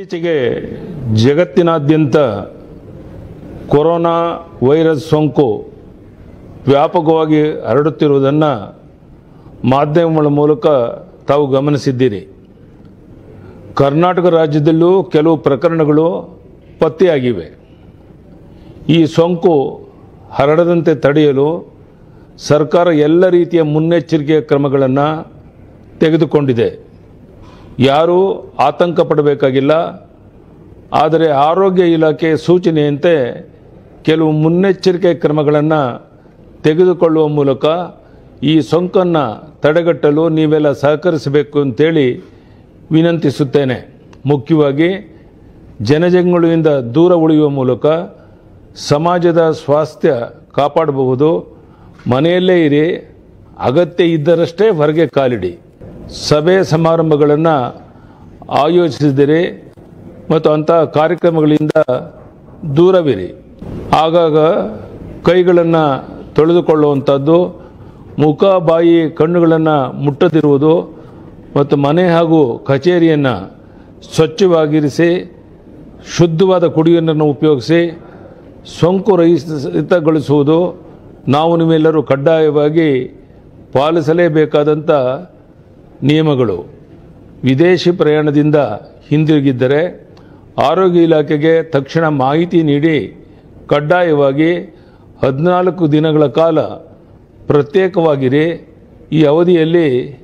ಇತ್ತೀಚೆಗೆ ಜಗತ್ತಿನಾದ್ಯಂತ corona virus ಸೋಂಕು ವ್ಯಾಪಕವಾಗಿ ಹರಡುತ್ತಿರುವುದನ್ನು ಮಾಧ್ಯಮಗಳ ಮೂಲಕ ತಾವು ಗಮನಿಸಿದ್ದೀರಿ ಕರ್ನಾಟಕ ರಾಜ್ಯದಲ್ಲೂ ಕೆಲವು ಪ್ರಕರಣಗಳು ಪತ್ತೆಯಾಗಿವೆ ಈ ಸೋಂಕು ಹರಡದಂತೆ ತಡೆಯಲು ಸರ್ಕಾರ ಎಲ್ಲ ರೀತಿಯ ಮುನ್ನೆಚ್ಚರಿಕೆಯ ಕ್ರಮಗಳನ್ನು ತೆಗೆದುಕೊಂಡಿದೆ ಯಾರೂ ಆತಂಕ ಪಡಬೇಕಾಗಿಲ್ಲ ಆದರೆ ಆರೋಗ್ಯ ಇಲಾಖೆ ಸೂಚನೆಯಂತೆ ಕೆಲವು ಮುನ್ನೆಚ್ಚರಿಕೆ ಕ್ರಮಗಳನ್ನು ತೆಗೆದುಕೊಳ್ಳುವ ಮೂಲಕ ಈ ಸೋಂಕನ್ನು ತಡೆಗಟ್ಟಲು ನೀವೆಲ್ಲ ಸಹಕರಿಸಬೇಕು ಅಂತೇಳಿ ವಿನಂತಿಸುತ್ತೇನೆ ಮುಖ್ಯವಾಗಿ ಜನಜಂಗುಳಿಯಿಂದ ದೂರ ಉಳಿಯುವ ಮೂಲಕ ಸಮಾಜದ ಸ್ವಾಸ್ಥ್ಯ ಕಾಪಾಡಬಹುದು ಮನೆಯಲ್ಲೇ ಇರಿ ಅಗತ್ಯ ಇದ್ದರಷ್ಟೇ ಹೊರಗೆ ಕಾಲಿಡಿ ಸಭೆ ಸಮಾರಂಭಗಳನ್ನು ಆಯೋಜಿಸಿದರೆ ಮತ್ತು ಅಂತಹ ಕಾರ್ಯಕ್ರಮಗಳಿಂದ ದೂರವಿರಿ ಆಗಾಗ ಕೈಗಳನ್ನು ತೊಳೆದುಕೊಳ್ಳುವಂಥದ್ದು ಮುಖ ಬಾಯಿ ಕಣ್ಣುಗಳನ್ನು ಮುಟ್ಟದಿರುವುದು ಮತ್ತು ಮನೆ ಹಾಗೂ ಕಚೇರಿಯನ್ನು ಸ್ವಚ್ಛವಾಗಿರಿಸಿ ಶುದ್ಧವಾದ ಕುಡಿಯುವ ನೀರನ್ನು ಉಪಯೋಗಿಸಿ ಸೋಂಕು ರಹಿತಗೊಳಿಸುವುದು ನಾವು ನೀವೆಲ್ಲರೂ ಕಡ್ಡಾಯವಾಗಿ ಪಾಲಿಸಲೇಬೇಕಾದಂಥ ನಿಯಮಗಳು ವಿದೇಶಿ ಪ್ರಯಾಣದಿಂದ ಹಿಂದಿರುಗಿದ್ದರೆ ಆರೋಗ್ಯ ಇಲಾಖೆಗೆ ತಕ್ಷಣ ಮಾಹಿತಿ ನೀಡಿ ಕಡ್ಡಾಯವಾಗಿ ಹದಿನಾಲ್ಕು ದಿನಗಳ ಕಾಲ ಪ್ರತ್ಯೇಕವಾಗಿರಿ ಈ ಅವಧಿಯಲ್ಲಿ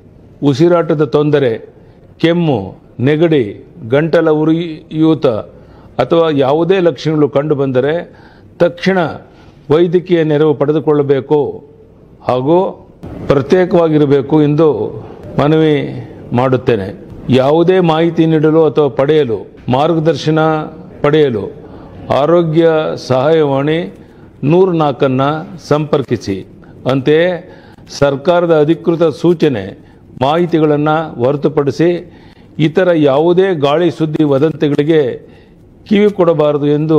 ಉಸಿರಾಟದ ತೊಂದರೆ ಕೆಮ್ಮು ನೆಗಡಿ ಗಂಟಲ ಉರಿಯೂತ ಅಥವಾ ಯಾವುದೇ ಲಕ್ಷಣಗಳು ಕಂಡುಬಂದರೆ ತಕ್ಷಣ ವೈದ್ಯಕೀಯ ನೆರವು ಪಡೆದುಕೊಳ್ಳಬೇಕು ಹಾಗೂ ಪ್ರತ್ಯೇಕವಾಗಿರಬೇಕು ಎಂದು ಮನವಿ ಮಾಡುತ್ತೇನೆ ಯಾವುದೇ ಮಾಹಿತಿ ನೀಡಲು ಅಥವಾ ಪಡೆಯಲು ಮಾರ್ಗದರ್ಶನ ಪಡೆಯಲು ಆರೋಗ್ಯ ಸಹಾಯವಾಣಿ ನೂರ ನಾಲ್ಕನ್ನು ಸಂಪರ್ಕಿಸಿ ಅಂತೆಯೇ ಸರ್ಕಾರದ ಅಧಿಕೃತ ಸೂಚನೆ ಮಾಹಿತಿಗಳನ್ನು ಹೊರತುಪಡಿಸಿ ಇತರ ಯಾವುದೇ ಗಾಳಿ ಸುದ್ದಿ ವದಂತಿಗಳಿಗೆ ಕಿವಿ ಕೊಡಬಾರದು ಎಂದು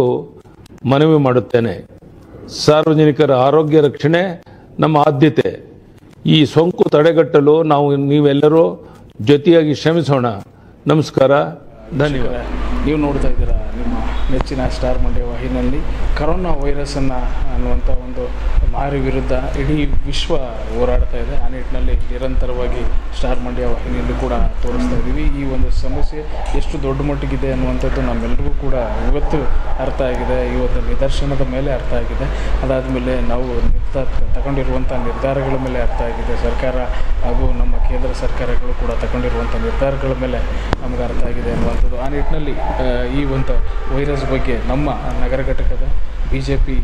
ಮನವಿ ಮಾಡುತ್ತೇನೆ ಸಾರ್ವಜನಿಕರ ಆರೋಗ್ಯ ರಕ್ಷಣೆ ನಮ್ಮ ಆದ್ಯತೆ ಈ ಸೋಂಕು ತಡೆಗಟ್ಟಲು ನಾವು ನೀವೆಲ್ಲರೂ ಜೊತೆಯಾಗಿ ಶ್ರಮಿಸೋಣ ನಮಸ್ಕಾರ ಧನ್ಯವಾದ ನೀವು ನೋಡ್ತಾ ಇದ್ದೀರಾ ನಿಮ್ಮ ನೆಚ್ಚಿನ ಸ್ಟಾರ್ ಮಂಡ್ಯ ವಾಹಿನಿಯಲ್ಲಿ ಕರೋನಾ ವೈರಸ್ಸನ್ನು ಅನ್ನುವಂಥ ಒಂದು ಮಾರಿ ವಿರುದ್ಧ ಇಡೀ ವಿಶ್ವ ಹೋರಾಡ್ತಾ ಇದೆ ಆ ನಿಟ್ಟಿನಲ್ಲಿ ನಿರಂತರವಾಗಿ ಸ್ಟಾರ್ ಮಂಡ್ಯ ವಾಹಿನಿಯಲ್ಲಿ ಕೂಡ ತೋರಿಸ್ತಾ ಇದ್ದೀವಿ ಈ ಒಂದು ಸಮಸ್ಯೆ ಎಷ್ಟು ದೊಡ್ಡ ಮಟ್ಟಿಗಿದೆ ಅನ್ನುವಂಥದ್ದು ನಮ್ಮೆಲ್ಲರಿಗೂ ಕೂಡ ಇವತ್ತು ಅರ್ಥ ಆಗಿದೆ ಈ ಒಂದು ನಿದರ್ಶನದ ಮೇಲೆ ಅರ್ಥ ಆಗಿದೆ ಅದಾದಮೇಲೆ ನಾವು ನಿರ್ಧಾರ ತಗೊಂಡಿರುವಂಥ ನಿರ್ಧಾರಗಳ ಮೇಲೆ ಅರ್ಥ ಆಗಿದೆ ಸರ್ಕಾರ ಹಾಗೂ ನಮ್ಮ ಕೇಂದ್ರ ಸರ್ಕಾರಗಳು ಕೂಡ ತಗೊಂಡಿರುವಂಥ ನಿರ್ಧಾರಗಳ ಮೇಲೆ ನಮಗೆ ಅರ್ಥ ಆಗಿದೆ ಅನ್ನುವಂಥದ್ದು ಆ ನಿಟ್ಟಿನಲ್ಲಿ ಆ, ಈ ಒಂದು ವೈರಸ್ ಬಗ್ಗೆ ನಮ್ಮ ನಗರ ಘಟಕದ ಬಿ ಜೆ ಪಿ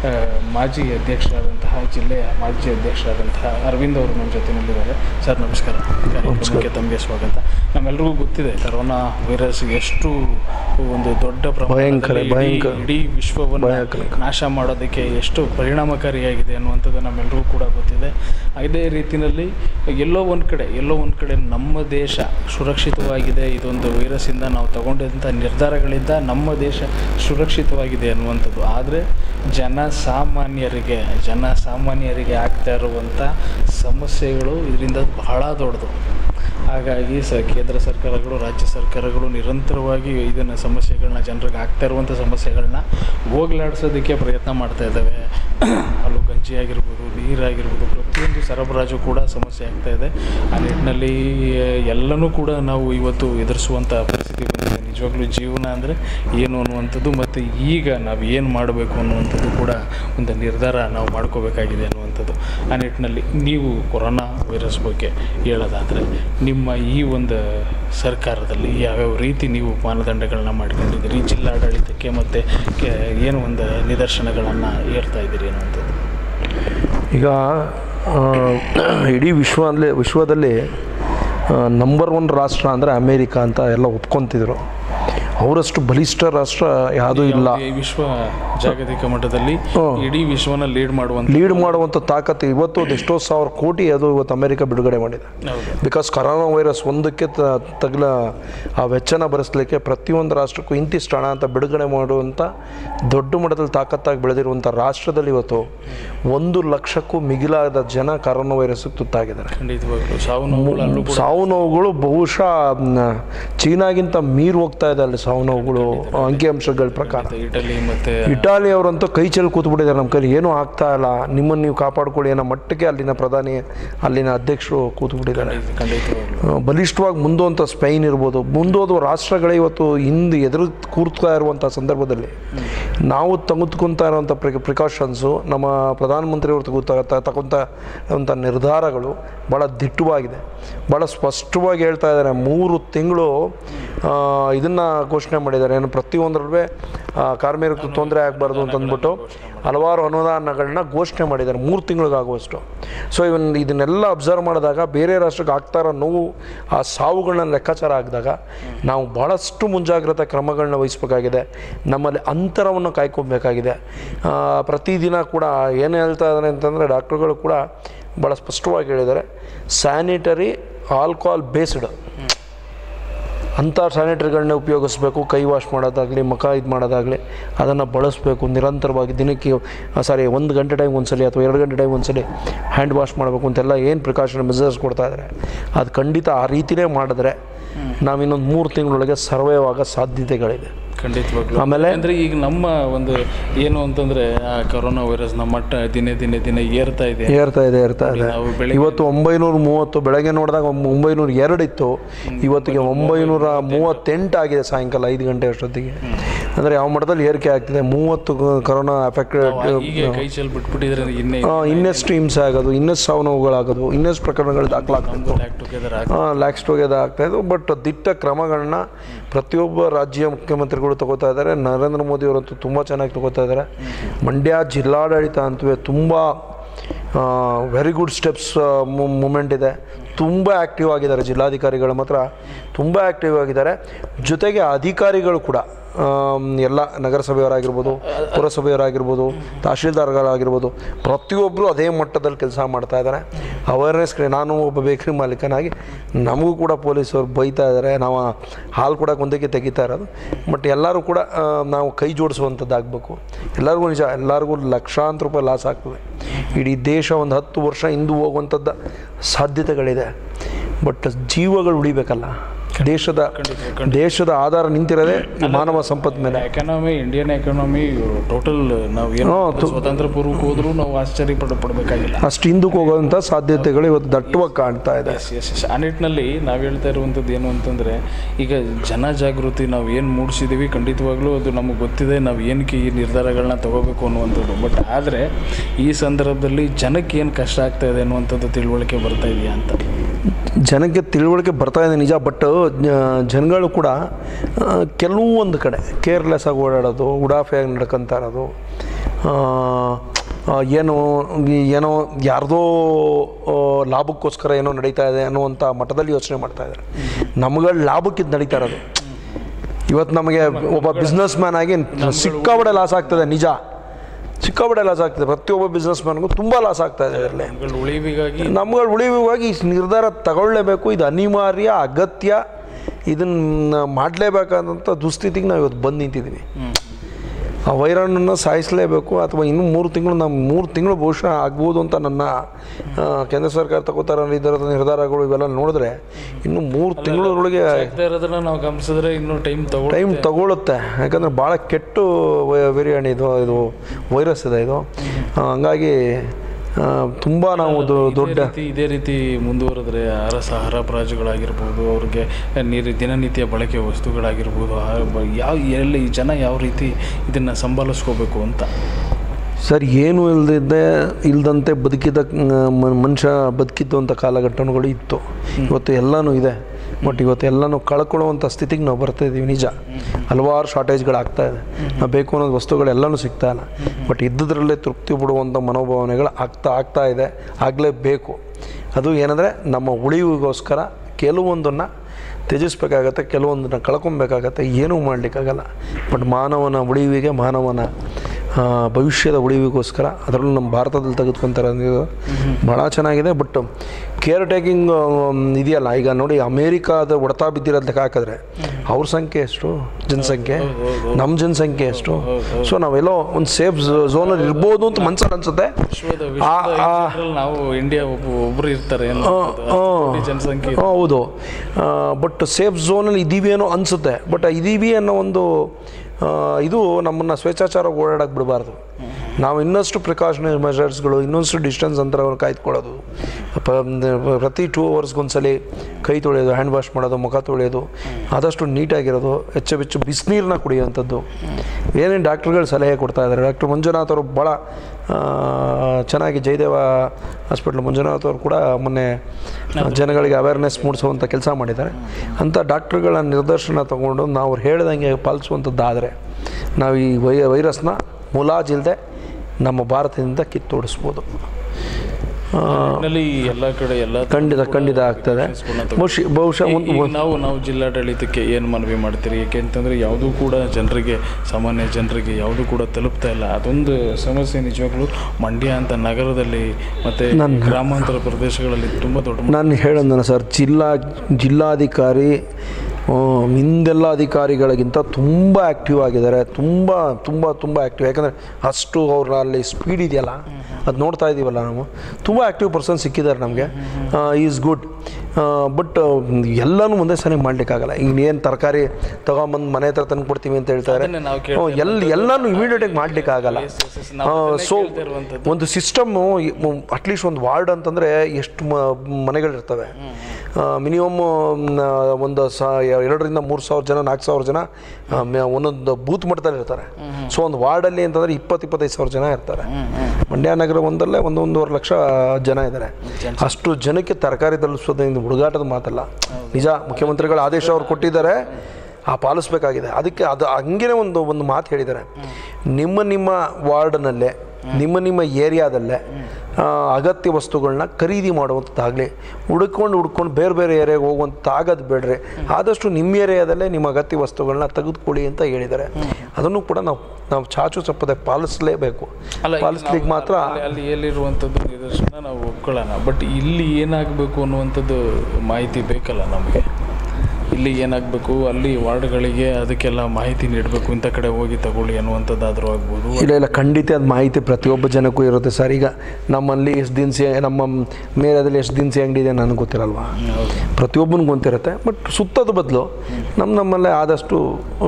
ಮಾಜಿ ಅಧ್ಯಕ್ಷರಾದಂತಹ ಜಿಲ್ಲೆಯ ಮಾಜಿ ಅಧ್ಯಕ್ಷರಾದಂತಹ ಅರವಿಂದ್ ಅವರು ನಮ್ಮ ಜೊತೆಯಲ್ಲಿದ್ದಾರೆ ಸರ್ ನಮಸ್ಕಾರ ಕಾರ್ಯಕ್ರಮಕ್ಕೆ ತಮಗೆ ಸ್ವಾಗತ ನಮ್ಮೆಲ್ಲರಿಗೂ ಗೊತ್ತಿದೆ ಕರೋನಾ ವೈರಸ್ ಎಷ್ಟು ಒಂದು ದೊಡ್ಡ ಭಯಂಕರ, ಪ್ರಮಾಣದಲ್ಲಿ ಇಡೀ- ಭಯಂಕರ. ಇಡೀ ವಿಶ್ವವನ್ನು ಭಯಂಕರ. ನಾಶ ಮಾಡೋದಕ್ಕೆ ಎಷ್ಟು ಪರಿಣಾಮಕಾರಿಯಾಗಿದೆ ಅನ್ನುವಂಥದ್ದು ನಮ್ಮೆಲ್ಲರಿಗೂ ಕೂಡ ಗೊತ್ತಿದೆ ಇದೇ ರೀತಿಯಲ್ಲಿ ಎಲ್ಲೋ ಒಂದು ಕಡೆ ಎಲ್ಲೋ ಒಂದು ಕಡೆ ನಮ್ಮ ದೇಶ ಸುರಕ್ಷಿತವಾಗಿದೆ ಇದೊಂದು ವೈರಸ್ಸಿಂದ ನಾವು ತಗೊಂಡಂಥ ನಿರ್ಧಾರಗಳಿಂದ ನಮ್ಮ ದೇಶ ಸುರಕ್ಷಿತವಾಗಿದೆ ಅನ್ನುವಂಥದ್ದು ಆದರೆ ಜನಸಾಮಾನ್ಯರಿಗೆ ಜನಸಾಮಾನ್ಯರಿಗೆ ಆಗ್ತಾ ಇರುವಂಥ ಸಮಸ್ಯೆಗಳು ಇದರಿಂದ ಬಹಳ ದೊಡ್ಡದು ಹಾಗಾಗಿ ಸ ಕೇಂದ್ರ ಸರ್ಕಾರಗಳು ರಾಜ್ಯ ಸರ್ಕಾರಗಳು ನಿರಂತರವಾಗಿ ಇದನ್ನು ಸಮಸ್ಯೆಗಳನ್ನ ಜನರಿಗೆ ಆಗ್ತಾ ಇರುವಂಥ ಸಮಸ್ಯೆಗಳನ್ನ ಹೋಗ್ಲಾಡಿಸೋದಕ್ಕೆ ಪ್ರಯತ್ನ ಮಾಡ್ತಾ ಇದ್ದಾವೆ ಅಲ್ಲೂ ಗಂಜಿ ಆಗಿರ್ಬೋದು ನೀರಾಗಿರ್ಬೋದು ಪ್ರತಿಯೊಂದು ಸರಬರಾಜು ಕೂಡ ಸಮಸ್ಯೆ ಆಗ್ತಾ ಇದೆ ಆ ನಿಟ್ಟಿನಲ್ಲಿ ಎಲ್ಲನೂ ಕೂಡ ನಾವು ಇವತ್ತು ಎದುರಿಸುವಂಥ ಪರಿಸ್ಥಿತಿ ಬಂದಿದೆ ನಿಜವಾಗ್ಲೂ ಜೀವನ ಅಂದರೆ ಏನು ಅನ್ನುವಂಥದ್ದು ಮತ್ತು ಈಗ ನಾವು ಏನು ಮಾಡಬೇಕು ಅನ್ನುವಂಥದ್ದು ಕೂಡ ಒಂದು ನಿರ್ಧಾರ ನಾವು ಮಾಡ್ಕೋಬೇಕಾಗಿದೆ ಅನ್ನುವಂಥದ್ದು ಆ ನಿಟ್ಟಿನಲ್ಲಿ ನೀವು ಕೊರೋನಾ ವೈರಸ್ ಬಗ್ಗೆ ಹೇಳೋದಾದರೆ ನಿಮ್ಮ ಈ ಒಂದು ಸರ್ಕಾರದಲ್ಲಿ ಯಾವ್ಯಾವ ರೀತಿ ನೀವು ಮಾನದಂಡಗಳನ್ನ ಮಾಡ್ಕೊಂಡಿದ್ದೀರಿ ಜಿಲ್ಲಾಡಳಿತಕ್ಕೆ ಮತ್ತು ಕೆ- ಏನು ಒಂದು ನಿದರ್ಶನಗಳನ್ನು ಹೇಳ್ತಾ ಇದ್ದೀರಿ ಅನ್ನುವಂಥದ್ದು ಈಗ ಆ, ಇಡೀ ವಿಶ್ವ ಅಂದರೆ ವಿಶ್ವದಲ್ಲಿ ನಂಬರ್ ಒನ್ ರಾಷ್ಟ್ರ ಅಂದರೆ ಅಮೇರಿಕಾ ಅಂತ ಎಲ್ಲ ಒಪ್ಕೊತಿದ್ರು ಅವರಷ್ಟು ಬಲಿಷ್ಠ ರಾಷ್ಟ್ರ ಯಾವುದೂ ಇಲ್ಲ ಯಾವುದೇ ವಿಶ್ವ ಜಾಗತಿಕ ಮಟ್ಟದಲ್ಲಿ ಹ್ಮ್. ಇಡೀ ವಿಶ್ವನ ಲೀಡ್ ಮಾಡುವಂಥ ಲೀಡ್ ಮಾಡುವಂಥ ತಾಕತ್ತು ಇವತ್ತು ಅದು ಎಷ್ಟೋ ಸಾವಿರ ಕೋಟಿ ಅದು ಇವತ್ತು ಅಮೇರಿಕ ಬಿಡುಗಡೆ ಮಾಡಿದೆ ಹೌದು ಬಿಕಾಸ್ ಕರೋನಾ ವೈರಸ್ ಒಂದಕ್ಕೆ ತ- ತಗಲ ಆ ವೆಚ್ಚನ ಭರಿಸಲಿಕ್ಕೆ ಪ್ರತಿಯೊಂದು ರಾಷ್ಟ್ರಕ್ಕೂ ಇಂತಿಷ್ಟು ಹಣ ಅಂತ ಬಿಡುಗಡೆ ಮಾಡುವಂಥ ದೊಡ್ಡ ಮಟ್ಟದಲ್ಲಿ ತಾಕತ್ತಾಗಿ ಬೆಳೆದಿರುವಂಥ ರಾಷ್ಟ್ರದಲ್ಲಿ ಇವತ್ತು ಒಂದು ಲಕ್ಷಕ್ಕೂ ಮಿಗಿಲಾದ ಜನ ಕರೋನಾ ವೈರಸ್ಗೆ ತುತ್ತಾಗಿದ್ದಾರೆ ಖಂಡಿತವಾಗ್ಲೂ ಸಾವು ನೋವುಗಳು ಅಲ್ಲೂ ಕೂಡ ಸಾವು ನೋವುಗಳು ಬಹುಶಃ ಮ್, ಚೀನಾಗಿಂತ ಮೀರಿ ಹೋಗ್ತಾ ಇದೆ ಅಲ್ಲಿ ಸಾವು ನೋವುಗಳು ಅಂಕಿಅಂಶಗಳ ಪ್ರಕಾರ ಇಟಲಿ ಮತ್ತು ಇಟಾಲಿ ಅವರಂತೂ ಕೈ ಚೆಲ್ಲಿ ಕೂತ್ಬಿಟ್ಟಿದ್ದಾರೆ ನಮ್ಮ ಕೈಲಿ ಏನೂ ಆಗ್ತಾ ಇಲ್ಲ ನಿಮ್ಮನ್ನು ನೀವು ಕಾಪಾಡ್ಕೊಳ್ಳಿ ಅನ್ನೋ ಮಟ್ಟಕ್ಕೆ ಅಲ್ಲಿನ ಪ್ರಧಾನಿ ಅಲ್ಲಿನ ಅಧ್ಯಕ್ಷರು ಕೂತ್ಬಿಟ್ಟಿದ್ದಾರೆ ಖಂಡಿತವಾಗ್ಲು ಆ, ಬಲಿಷ್ಠವಾಗಿ ಮುಂದುವಂಥ ಸ್ಪೈನ್ ಇರ್ಬೋದು ಮುಂದೋದ ರಾಷ್ಟ್ರಗಳೇ ಇವತ್ತು ಹಿಂದೆ ಎದುರು ಕೂರ್ತಾ ಇರುವಂಥ ಸಂದರ್ಭದಲ್ಲಿ ನಾವು ತೆಗೆದುಕೊಂತಾ ಇರುವಂಥ ಪ್ರಿ ಪ್ರಿಕಾಷನ್ಸು ನಮ್ಮ ಪ್ರಧಾನಮಂತ್ರಿಯವರು ತಗೋತಾ ತಗೊಂತ ಅಂಥ ನಿರ್ಧಾರಗಳು ಭಾಳ ದಿಟ್ಟವಾಗಿದೆ ಭಾಳ ಸ್ಪಷ್ಟವಾಗಿ ಹೇಳ್ತಾ ಇದ್ದಾರೆ ಮೂರು ತಿಂಗಳು ಇದನ್ನು ಘೋಷಣೆ ಮಾಡಿದ್ದಾರೆ ಏನು ಪ್ರತಿಯೊಂದರಲ್ಲೂ ಕಾರ್ಮಿಕರಿಗೆ ತೊಂದರೆ ಆಗಬಾರ್ದು ಅಂತ ಅಂದ್ಬಿಟ್ಟು ಹಲವಾರು ಅನುದಾನಗಳನ್ನ ಘೋಷಣೆ ಮಾಡಿದ್ದಾರೆ ಮೂರು ತಿಂಗಳಿಗಾಗುವಷ್ಟು ಸೊ ಇವನ್ ಇದನ್ನೆಲ್ಲ ಅಬ್ಸರ್ವ್ ಮಾಡಿದಾಗ ಬೇರೆ ರಾಷ್ಟ್ರಕ್ಕೆ ಆಗ್ತಾ ಇರೋ ನೋವು ಆ ಸಾವುಗಳನ್ನ ಲೆಕ್ಕಾಚಾರ ಹಾಕಿದಾಗ ನಾವು ಭಾಳಷ್ಟು ಮುಂಜಾಗ್ರತಾ ಕ್ರಮಗಳನ್ನ ವಹಿಸಬೇಕಾಗಿದೆ ನಮ್ಮಲ್ಲಿ ಅಂತರವನ್ನು ಕಾಯ್ಕೊಬೇಕಾಗಿದೆ ಆ, ಪ್ರತಿದಿನ ಕೂಡ ಏನು ಹೇಳ್ತಾ ಇದ್ದಾರೆ ಅಂತಂದರೆ ಡಾಕ್ಟ್ರುಗಳು ಕೂಡ ಭಾಳ ಸ್ಪಷ್ಟವಾಗಿ ಹೇಳಿದ್ದಾರೆ ಸ್ಯಾನಿಟರಿ ಆಲ್ಕೋಹಾಲ್ ಬೇಸ್ಡ್ ಅಂಥ ಸ್ಯಾನಿಟರಿಗಳನ್ನ ಉಪಯೋಗಿಸ್ಬೇಕು ಕೈ ವಾಶ್ ಮಾಡೋದಾಗಲಿ ಮುಖ ಇದು ಮಾಡೋದಾಗಲಿ ಅದನ್ನು ಬಳಸಬೇಕು ನಿರಂತರವಾಗಿ ದಿನಕ್ಕೆ ಸಾರಿ ಒಂದು ಗಂಟೆ ಟೈಮ್ ಒಂದ್ಸಲಿ ಅಥವಾ ಎರಡು ಗಂಟೆ ಟೈಮ್ ಒಂದ್ಸಲಿ ಹ್ಯಾಂಡ್ ವಾಶ್ ಮಾಡಬೇಕು ಅಂತೆಲ್ಲ ಏನು ಪ್ರಿಕಾಷನ್ ಮೆಸರ್ಸ್ ಕೊಡ್ತಾ ಇದ್ದಾರೆ ಅದು ಖಂಡಿತ ಆ ರೀತಿಯೇ ಮಾಡಿದ್ರೆ ನಾವು ಇನ್ನೊಂದು ಮೂರು ತಿಂಗಳೊಳಗೆ ಸರ್ವೈವ್ ಆಗೋ ಸಾಧ್ಯತೆಗಳಿದೆ ಖಂಡಿತವಾಗ್ಲು ಆಮೇಲೆ ಅಂದರೆ ಈಗ ನಮ್ಮ ಒಂದು ಏನು ಅಂತಂದರೆ ಆ ಕೊರೋನಾ ವೈರಸ್ ನಮ್ಮ ಮಟ್ಟ ದಿನೇ ದಿನೇ ದಿನೇ ಏರ್ತಾ ಇದೆ ಏರ್ತಾ ಇದೆ ಏರ್ತಾ ಇದೆ ನಾವು ಬೆಳಗ್ಗೆ ಇವತ್ತು ಒಂಬೈನೂರ ಮೂವತ್ತು ಬೆಳಗ್ಗೆ ನೋಡಿದಾಗ ಒಂಬ- ಒಂಬೈನೂರ ಎರಡು ಇತ್ತು ಇವತ್ತಿಗೆ ಒಂಬೈನೂರ ಮೂವತ್ತೆಂಟು ಆಗಿದೆ ಸಾಯಂಕಾಲ ಐದು ಗಂಟೆ ಅಷ್ಟೊತ್ತಿಗೆ ಅಂದರೆ ಯಾವ ಮಟ್ಟದಲ್ಲಿ ಏರಿಕೆ ಆಗ್ತಿದೆ ಮೂವತ್ತು ಕೊರೋನಾ ಅಫೆಕ್ಟೆಡ್ ಹೀಗೆ ಕೈ ಚೆಲ್ಲಿ ಬಿಟ್ಬಿಟ್ಟಿದ್ರೆ ಇನ್ನೇ ಇನ್ನೆಷ್ಟು ಹಿಂಸೆ ಆಗೋದು ಇನ್ನೆಷ್ಟು ಸಾವು ನೋವುಗಳಾಗೋದು ಇನ್ನೆಷ್ಟು ಪ್ರಕರಣಗಳು ದಾಖಲಾಗ್ತಿತ್ತು ಬ್ಯಾಕ್ ಟುಗೆದರ್ ಲ್ಯಾಕ್ಸ್ ಟುಗೆದರ್ ಆಗ್ತಾಯಿದ್ದು ಬಟ್ ದಿಟ್ಟ ಕ್ರಮಗಳನ್ನ ಪ್ರತಿಯೊಬ್ಬ ರಾಜ್ಯ ಮುಖ್ಯಮಂತ್ರಿಗಳು ತಗೋತಾ ಇದ್ದಾರೆ ನರೇಂದ್ರ ಮೋದಿ ಅವರಂತೂ ತುಂಬ ಚೆನ್ನಾಗಿ ತಗೋತಾ ಇದ್ದಾರೆ ಮಂಡ್ಯ ಜಿಲ್ಲಾಡಳಿತ ಅಂತೂ ತುಂಬ ವೆರಿ ಗುಡ್ ಸ್ಟೆಪ್ಸ್ ಮೂಮೆಂಟ್ ಇದೆ ತುಂಬ ಆ್ಯಕ್ಟಿವ್ ಆಗಿದ್ದಾರೆ ಜಿಲ್ಲಾಧಿಕಾರಿಗಳು ಮಾತ್ರ ತುಂಬ ಆ್ಯಕ್ಟಿವ್ ಆಗಿದ್ದಾರೆ ಜೊತೆಗೆ ಅಧಿಕಾರಿಗಳು ಕೂಡ ಆಮ್, ಎಲ್ಲ ನಗರಸಭೆಯವರಾಗಿರ್ಬೋದು ಪುರಸಭೆಯವರಾಗಿರ್ಬೋದು ತಹಶೀಲ್ದಾರ್ಗಳಾಗಿರ್ಬೋದು ಪ್ರತಿಯೊಬ್ಬರು ಅದೇ ಮಟ್ಟದಲ್ಲಿ ಕೆಲಸ ಮಾಡ್ತಾ ಇದ್ದಾರೆ ಅವೇರ್ನೆಸ್ ನಾನು ಒಬ್ಬ ಬೇಕ್ರಿ ಮಾಲೀಕನಾಗಿ ನಮಗೂ ಕೂಡ ಪೊಲೀಸರು ಬೈತಾ ಇದ್ದಾರೆ ನಾವು ಹಾಲು ಕೂಡ ಒಂದಕ್ಕೆ ತೆಗಿತಾ ಇರೋದು ಬಟ್ ಎಲ್ಲರೂ ಕೂಡ ಆ, ನಾವು ಕೈ ಜೋಡಿಸುವಂಥದ್ದಾಗಬೇಕು ಎಲ್ಲರಿಗೂ ನಿಜ ಎಲ್ಲರಿಗೂ ಲಕ್ಷಾಂತರ ರೂಪಾಯಿ ಲಾಸ್ ಆಗ್ತದೆ ಇಡೀ ದೇಶ ಒಂದು ಹತ್ತು ವರ್ಷ ಹಿಂದೆ ಹೋಗುವಂಥದ್ದು ಸಾಧ್ಯತೆಗಳಿದೆ ಬಟ್ ಜೀವಗಳು ಉಳಿಬೇಕಲ್ಲ ದೇಶದ ದೇಶದ ಆಧಾರ ನಿಂತಿರೋದೇ ಈ ಮಾನವ ಸಂಪತ್ ಮೇಲೆ ಎಕಾನಮಿ ಇಂಡಿಯನ್ ಎಕಾನಮಿ ಟೋಟಲ್ ನಾವು ಏನು ಹಾ, ತು- ಸ್ವತಂತ್ರ ಪೂರ್ವಕ್ಕೆ ಹೋದ್ರೂ ನಾವು ಆಶ್ಚರ್ಯ ಪಡ ಪಡಬೇಕಾಗಿಲ್ಲ ಅಷ್ಟು ಹಿಂದಕ್ಕೆ ಹೋಗೋವಂಥ ಸಾಧ್ಯತೆಗಳು ಇವತ್ತು ದಟ್ಟವಾಗಿ ಕಾಣ್ತಾ ಇದೆ ಎಸ್ ಎಸ್ ಎಸ್ ಆ ನಿಟ್ಟಿನಲ್ಲಿ ನಾವು ಹೇಳ್ತಾ ಇರುವಂಥದ್ದು ಏನು ಅಂತಂದರೆ ಈಗ ಜನ ಜಾಗೃತಿ ನಾವು ಏನು ಮೂಡಿಸಿದ್ದೀವಿ ಖಂಡಿತವಾಗ್ಲೂ ಅದು ನಮಗೆ ಗೊತ್ತಿದೆ ನಾವು ಏನಕ್ಕೆ ಈ ನಿರ್ಧಾರಗಳನ್ನ ತಗೋಬೇಕು ಅನ್ನುವಂಥದ್ದು ಬಟ್ ಆದರೆ ಈ ಸಂದರ್ಭದಲ್ಲಿ ಜನಕ್ಕೆ ಏನು ಕಷ್ಟ ಆಗ್ತಾ ಇದೆ ಅನ್ನುವಂಥದ್ದು ತಿಳುವಳಿಕೆ ಬರ್ತಾ ಇದೆಯಾ ಅಂತ ಜನಕ್ಕೆ ತಿಳುವಳಿಕೆ ಬರ್ತಾ ಇದೆ ನಿಜ ಬಟ್ ಜನಗಳು ಕೂಡ ಆ, ಕೆಲವೊಂದು ಕಡೆ ಕೇರ್ಲೆಸ್ ಆಗಿ ಓಡಾಡೋದು ಉಡಾಫೆಯಾಗಿ ನಡ್ಕೊಂತ ಇರೋದು ಆ, ಆ, ಏನೋ ಈ ಏನೋ ಯಾರ್ದೋ ಆ, ಲಾಭಕ್ಕೋಸ್ಕರ ಏನೋ ನಡೀತಾ ಇದೆ ಅನ್ನುವಂಥ ಮಟ್ಟದಲ್ಲಿ ಯೋಚನೆ ಮಾಡ್ತಾ ಇದ್ದಾರೆ ನಮ್ಗಳ ಲಾಭಕ್ಕೆ ಇದು ನಡೀತಾ ಇರೋದು ಇವತ್ತು ನಮಗೆ ಒಬ್ಬ ಬಿಸ್ನೆಸ್ ಮ್ಯಾನ್ ಆಗಿ ಸಿಕ್ಕಾಬಡೆ ಲಾಸ್ ಆಗ್ತದೆ ನಿಜ ಸಿಕ್ಕಾಬಡೆ ಲಾಸ್ ಆಗ್ತದೆ ಪ್ರತಿಯೊಬ್ಬ ಬಿಸ್ನೆಸ್ ಮ್ಯಾನ್ಗೂ ತುಂಬ ಲಾಸ್ ಆಗ್ತಾ ಇದೆ ಇದರಲ್ಲಿ ನಮ್ಗಳ ಉಳಿವಿಗಾಗಿ ನಮ್ಗಳು ಉಳಿಯುವಾಗಿ ಈ ನಿರ್ಧಾರ ತಗೊಳ್ಳೇಬೇಕು ಇದು ಅನಿವಾರ್ಯ ಅಗತ್ಯ ಇದನ್ನು ಮಾಡಲೇಬೇಕಾದಂಥ ದುಸ್ಥಿತಿಗೆ ನಾವು ಇವತ್ತು ಬಂದು ನಿಂತಿದ್ದೀವಿ ಆ ವೈರಾಣನ್ನು ಸಾಯಿಸಲೇಬೇಕು ಅಥವಾ ಇನ್ನೂ ಮೂರು ತಿಂಗಳು ನಮ್ಮ ಮೂರು ತಿಂಗಳು ಬಹುಶಃ ಆಗ್ಬೋದು ಅಂತ ನನ್ನ ಆ, ಕೇಂದ್ರ ಸರ್ಕಾರ ತಗೋತಾರ ಇದರದ ನಿರ್ಧಾರಗಳು ಇವೆಲ್ಲ ನೋಡಿದ್ರೆ ಇನ್ನು ಮೂರು ತಿಂಗಳೊಳಗೆ ಆಗ್ತಾ ಇರೋದನ್ನ ನಾವು ಗಮನಿಸಿದ್ರೆ ಇನ್ನೂ ಟೈಮ್ ತಗೊಳ್ಳಿ ಟೈಮ್ ತಗೊಳುತ್ತೆ ಯಾಕಂದರೆ ಭಾಳ ಕೆಟ್ಟು ವೇರಿಯಂಟ್ ಇದು ಇದು ವೈರಸ್ ಇದೆ ಇದು ಆ, ಹಂಗಾಗಿ ತುಂಬ ನಾವು ದೊ- ದೊಡ್ಡ ಇದೇ ರೀತಿ ಇದೇ ರೀತಿ ಮುಂದುವರೆದ್ರೆ ಆಹಾರ ಆಹಾರ ಪ್ರಾಜುಗಳಾಗಿರ್ಬೋದು ಅವ್ರಿಗೆ ನೀರು ದಿನನಿತ್ಯ ಬಳಕೆ ವಸ್ತುಗಳಾಗಿರ್ಬೋದು ಆ- ಬ- ಯಾವ ಎಲ್ಲಿ ಜನ ಯಾವ ರೀತಿ ಇದನ್ನು ಸಂಭಾಲಿಸ್ಕೋಬೇಕು ಅಂತ ಸರ್ ಏನು ಇಲ್ದಿದ್ದೆ ಇಲ್ದಂತೆ ಬದುಕಿದ ಮ- ಮನುಷ್ಯ ಬದುಕಿದ್ದಂಥ ಕಾಲಘಟ್ಟಗಳು ಇತ್ತು ಇವತ್ತು ಎಲ್ಲನೂ ಇದೆ ಬಟ್ ಇವತ್ತು ಎಲ್ಲನೂ ಕಳ್ಕೊಳ್ಳುವಂಥ ಸ್ಥಿತಿಗೆ ನಾವು ಬರ್ತಾ ಇದ್ದೀವಿ ನಿಜ ಹಲವಾರು ಶಾರ್ಟೇಜ್ಗಳಾಗ್ತಾ ಇದೆ ನಾವು ಬೇಕು ಅನ್ನೋದು ವಸ್ತುಗಳು ಎಲ್ಲನೂ ಸಿಗ್ತಾ ಇಲ್ಲ ಬಟ್ ಇದ್ದದ್ರಲ್ಲೇ ತೃಪ್ತಿ ಪಡುವಂಥ ಮನೋಭಾವನೆಗಳು ಆಗ್ತಾ ಆಗ್ತಾ ಇದೆ ಆಗಲೇಬೇಕು ಅದು ಏನಂದರೆ ನಮ್ಮ ಉಳಿವಿಗೋಸ್ಕರ ಕೆಲವೊಂದನ್ನು ತ್ಯಜಿಸ್ಬೇಕಾಗತ್ತೆ ಕೆಲವೊಂದನ್ನು ಕಳ್ಕೊಬೇಕಾಗತ್ತೆ ಏನೂ ಮಾಡಲಿಕ್ಕಾಗಲ್ಲ ಬಟ್ ಮಾನವನ ಉಳಿವಿಗೆ ಮಾನವನ ಆ, ಭವಿಷ್ಯದ ಉಳಿವಿಗೋಸ್ಕರ ಅದರಲ್ಲೂ ನಮ್ಮ ಭಾರತದಲ್ಲಿ ತೆಗೆದುಕೊಂತಾರೆ ಭಾಳ ಚೆನ್ನಾಗಿದೆ ಬಟ್ ಕೇರ್ ಟೇಕಿಂಗ್ ಇದೆಯಲ್ಲ ಈಗ ನೋಡಿ ಅಮೇರಿಕಾದ ಹೊಡೆತ ಬಿದ್ದಿರೋದು ಲೆಕ್ಕ ಹಾಕಿದ್ರೆ ಅವ್ರ ಸಂಖ್ಯೆ ಎಷ್ಟು ಜನಸಂಖ್ಯೆ ನಮ್ಮ ಜನಸಂಖ್ಯೆ ಎಷ್ಟು ಸೊ ನಾವೆಲ್ಲೋ ಒಂದು ಸೇಫ್ ಝೋನಲ್ಲಿ ಇರ್ಬೋದು ಅಂತ ಮನ್ಸಲ್ಲಿ ಅನ್ಸುತ್ತೆ ವಿಶ್ವದ ಆ- ವಿಶ್ವದ ಆ- ಜನರಲ್ಲಿ ನಾವು ಇಂಡಿಯಾ ಒಬ್ಬ ಒಬ್ರು ಇರ್ತಾರೆ ಅನ್ನೋ ಆ, ಕೋಟಿ ಜನಸಂಖ್ಯೆ ಇದೆ. ಹೌದು ಬಟ್ ಸೇಫ್ ಝೋನಲ್ಲಿ ಇದ್ದೀವಿ ಏನೋ ಅನಿಸುತ್ತೆ ಬಟ್ ಇದ್ದೀವಿ ಅನ್ನೋ ಒಂದು ಆ, ಇದು ನಮ್ಮನ್ನು ಸ್ವೇಚ್ಛಾಚಾರ ಓಡಾಡಕ್ಕೆ ಬಿಡಬಾರ್ದು ನಾವು ಇನ್ನಷ್ಟು ಪ್ರಿಕಾಷನರಿ ಮೆಷರ್ಸ್ಗಳು ಇನ್ನೊಂದಷ್ಟು ಡಿಸ್ಟೆನ್ಸ್ ಅಂತರವನ್ನು ಕಾಯ್ದುಕೊಳ್ಳೋದು ಪ- ಪ್ರತಿ ಟೂ ಅವರ್ಸ್ಗೊಂದ್ಸಲಿ ಕೈ ತೊಳೆಯೋದು ಹ್ಯಾಂಡ್ ವಾಶ್ ಮಾಡೋದು ಮುಖ ತೊಳೆಯೋದು ಆದಷ್ಟು ನೀಟಾಗಿರೋದು ಹೆಚ್ಚು ಹೆಚ್ಚು ಬಿಸಿನೀರನ್ನ ಕುಡಿಯುವಂಥದ್ದು ಏನೇನು ಡಾಕ್ಟ್ರುಗಳು ಸಲಹೆ ಕೊಡ್ತಾ ಇದ್ದಾರೆ ಡಾಕ್ಟರ್ ಮಂಜುನಾಥ್ ಅವರು ಭಾಳ ಆ, ಚೆನ್ನಾಗಿ ಜಯದೇವ ಹಾಸ್ಪಿಟ್ಲ್ ಮಂಜುನಾಥ್ ಅವರು ಕೂಡ ಮೊನ್ನೆ ಜನಗಳಿಗೆ ಅವೇರ್ನೆಸ್ ಮೂಡಿಸುವಂಥ ಕೆಲಸ ಮಾಡಿದ್ದಾರೆ ಅಂಥ ಡಾಕ್ಟ್ರುಗಳ ನಿರ್ದೇಶನ ತಗೊಂಡು ನಾವು ಅವ್ರು ಹೇಳ್ದಂಗೆ ಪಾಲಿಸುವಂಥದ್ದಾದರೆ ನಾವು ಈ ವೈ ವೈರಸ್ನ ಮುಲಾಜಿಲ್ಲದೆ ನಮ್ಮ ಭಾರತದಿಂದ ಕಿತ್ತೋಡಿಸ್ಬೋದು ಆ, ಒಟ್ನಲ್ಲಿ ಎಲ್ಲ ಕಡೆ ಎಲ್ಲ ಖಂಡಿತ ಖಂಡಿತ ಆಗ್ತದೆ ಬಹುಶಃ ಬಹುಶಃ ಒಂದು ಈಗ ನಾವು ನಾವು ಜಿಲ್ಲಾಡಳಿತಕ್ಕೆ ಏನು ಮನವಿ ಮಾಡ್ತೀರಿ ಏಕೆ ಅಂತಂದರೆ ಯಾವುದೂ ಕೂಡ ಜನರಿಗೆ ಸಾಮಾನ್ಯ ಜನರಿಗೆ ಯಾವುದೂ ಕೂಡ ತಲುಪ್ತಾ ಇಲ್ಲ ಅದೊಂದು ಸಮಸ್ಯೆ ನಿಜವಾಗ್ಲೂ ಮಂಡ್ಯ ಅಂತ ನಗರದಲ್ಲಿ ಮತ್ತು ಗ್ರಾಮಾಂತರ ಪ್ರದೇಶಗಳಲ್ಲಿ ತುಂಬ ದೊಡ್ಡ ನಾನು ಹೇಳೋದನ್ನ ಸರ್ ಜಿಲ್ಲಾ ಜಿಲ್ಲಾಧಿಕಾರಿ ಆ, ಹಿಂದೆಲ್ಲ ಅಧಿಕಾರಿಗಳಿಗಿಂತ ತುಂಬ ಆ್ಯಕ್ಟಿವ್ ಆಗಿದ್ದಾರೆ ತುಂಬ ತುಂಬ ತುಂಬ ಆ್ಯಕ್ಟಿವ್ ಯಾಕಂದರೆ ಅಷ್ಟು ಅವ್ರ ಅಲ್ಲಿ ಸ್ಪೀಡ್ ಇದೆಯಲ್ಲ ಅದು ನೋಡ್ತಾ ಇದ್ದೀವಲ್ಲ ನಾವು ತುಂಬ ಆ್ಯಕ್ಟಿವ್ ಪರ್ಸನ್ ಸಿಕ್ಕಿದ್ದಾರೆ ನಮಗೆ ಈಸ್ ಗುಡ್ ಬಟ್ ಎಲ್ಲನೂ ಒಂದೇ ಸರಿ ಮಾಡಲಿಕ್ಕಾಗಲ್ಲ ಈಗ ಏನು ತರಕಾರಿ ತೊಗೊಂಬಂದು ಮನೆ ಹತ್ರ ತಂದು ಕೊಡ್ತೀವಿ ಅಂತ ಹೇಳ್ತಾರೆ ಅದನ್ನೇ ನಾವು ಹ್ಞೂ, ಎಲ್ಲಿ ಎಲ್ಲನೂ ಇಮಿಡಿಯೇಟಾಗಿ ಮಾಡಲಿಕ್ಕಾಗಲ್ಲ yes, yes. ನಾವು ಅದನ್ನೇ ಸೊ ಕೇಳ್ತಾ ಇರುವಂಥದ್ದು. ಒಂದು ಸಿಸ್ಟಮ್ಮು ಅಟ್ಲೀಸ್ಟ್ ಒಂದು ವಾರ್ಡ್ ಅಂತಂದರೆ ಎಷ್ಟು ಮ ಮನೆಗಳಿರ್ತವೆ ಮಿನಿಮಮ್ ಒಂದು ಸ ಎರಡರಿಂದ ಮೂರು ಸಾವಿರ ಜನ ನಾಲ್ಕು ಸಾವಿರ ಜನ ಆ, ಮ- ಒಂದೊಂದು ಬೂತ್ ಮಟ್ಟದಲ್ಲಿ ಇರ್ತಾರೆ ಸೊ ಒಂದು ವಾರ್ಡಲ್ಲಿ ಅಂತಂದರೆ ಇಪ್ಪತ್ತು ಇಪ್ಪತ್ತೈದು ಸಾವಿರ ಜನ ಇರ್ತಾರೆ ಮಂಡ್ಯ ನಗರ ಒಂದಲ್ಲೇ ಒಂದು ಒಂದೂವರೆ ಲಕ್ಷ ಜನ ಇದ್ದಾರೆ ಅಷ್ಟು ಜನಕ್ಕೆ ತರಕಾರಿ ತಲುಪಿಸೋದ್ರಿಂದ ಹುಡುಗಾಟದ ಮಾತಲ್ಲ ನಿಜ ಮುಖ್ಯಮಂತ್ರಿಗಳ ಆದೇಶ ಅವ್ರು ಕೊಟ್ಟಿದ್ದಾರೆ ಆ ಪಾಲಿಸ್ಬೇಕಾಗಿದೆ ಅದಕ್ಕೆ ಅದು ಹಂಗೇ ಒಂದು ಒಂದು ಮಾತು ಹೇಳಿದ್ದಾರೆ ನಿಮ್ಮ ನಿಮ್ಮ ವಾರ್ಡ್ನಲ್ಲೇ ನಿಮ್ಮ ನಿಮ್ಮ ಏರಿಯಾದಲ್ಲೇ ಆ, ಅಗತ್ಯ ವಸ್ತುಗಳನ್ನ ಖರೀದಿ ಮಾಡುವಂಥದ್ದಾಗಲಿ ಹುಡ್ಕೊಂಡು ಹುಡ್ಕೊಂಡು ಬೇರೆ ಬೇರೆ ಏರಿಯಾಗೆ ಹೋಗುವಂಥ ಆಗೋದು ಬೇಡ್ರಿ ಆದಷ್ಟು ನಿಮ್ಮ ಏರಿಯಾದಲ್ಲೇ ನಿಮ್ಮ ಅಗತ್ಯ ವಸ್ತುಗಳನ್ನ ತೆಗೆದುಕೊಳ್ಳಿ ಅಂತ ಹೇಳಿದ್ದಾರೆ ಅದನ್ನು ಕೂಡ ನಾವು ನಾವು ಚಾಚು ಚಪ್ಪದೆ ಪಾಲಿಸಲೇಬೇಕು ಅಲ್ಲ ಈಗ ಪಾಲಿಸ್ಲಿಕ್ಕೆ ನಾವು ಮಾತ್ರ ಅಲ್ಲಿ- ಅಲ್ಲಿ ಎಲ್ಲಿರುವಂಥದ್ದು ನಿದರ್ಶನ ನಾವು ಒಪ್ಕೊಳ್ಳೋಣ ಬಟ್ ಇಲ್ಲಿ ಏನಾಗಬೇಕು ಅನ್ನುವಂಥದ್ದು ಮಾಹಿತಿ ಬೇಕಲ್ಲ ನಮಗೆ ಇಲ್ಲಿ ಏನಾಗಬೇಕು ಅಲ್ಲಿ ವಾರ್ಡ್ಗಳಿಗೆ ಅದಕ್ಕೆಲ್ಲ ಮಾಹಿತಿ ನೀಡಬೇಕು ಇಂಥ ಕಡೆ ಹೋಗಿ ತಗೊಳ್ಳಿ ಅನ್ನುವಂಥದ್ದಾದರೂ ಆಗ್ಬೋದು ಇಲ್ಲ ಇಲ್ಲ ಖಂಡಿತ ಅದು ಮಾಹಿತಿ ಪ್ರತಿಯೊಬ್ಬ ಜನಕ್ಕೂ ಇರುತ್ತೆ ಸರ್ ಈಗ ನಮ್ಮಲ್ಲಿ ಎಷ್ಟು ದಿನಸಿ ನಮ್ಮ ಮೇಲದಲ್ಲಿ ಎಷ್ಟು ದಿನಸಿ ಅಂಗಡಿ ಇದೆ ನನಗೆ ಗೊತ್ತಿರಲ್ವಾ ಹೌದು ಪ್ರತಿಯೊಬ್ಬನಿಗೆ ಗೊತ್ತಿರುತ್ತೆ ಬಟ್ ಸುತ್ತದ ಬದಲು ನಮ್ಮ ನಮ್ಮಲ್ಲೇ ಆದಷ್ಟು ಆ,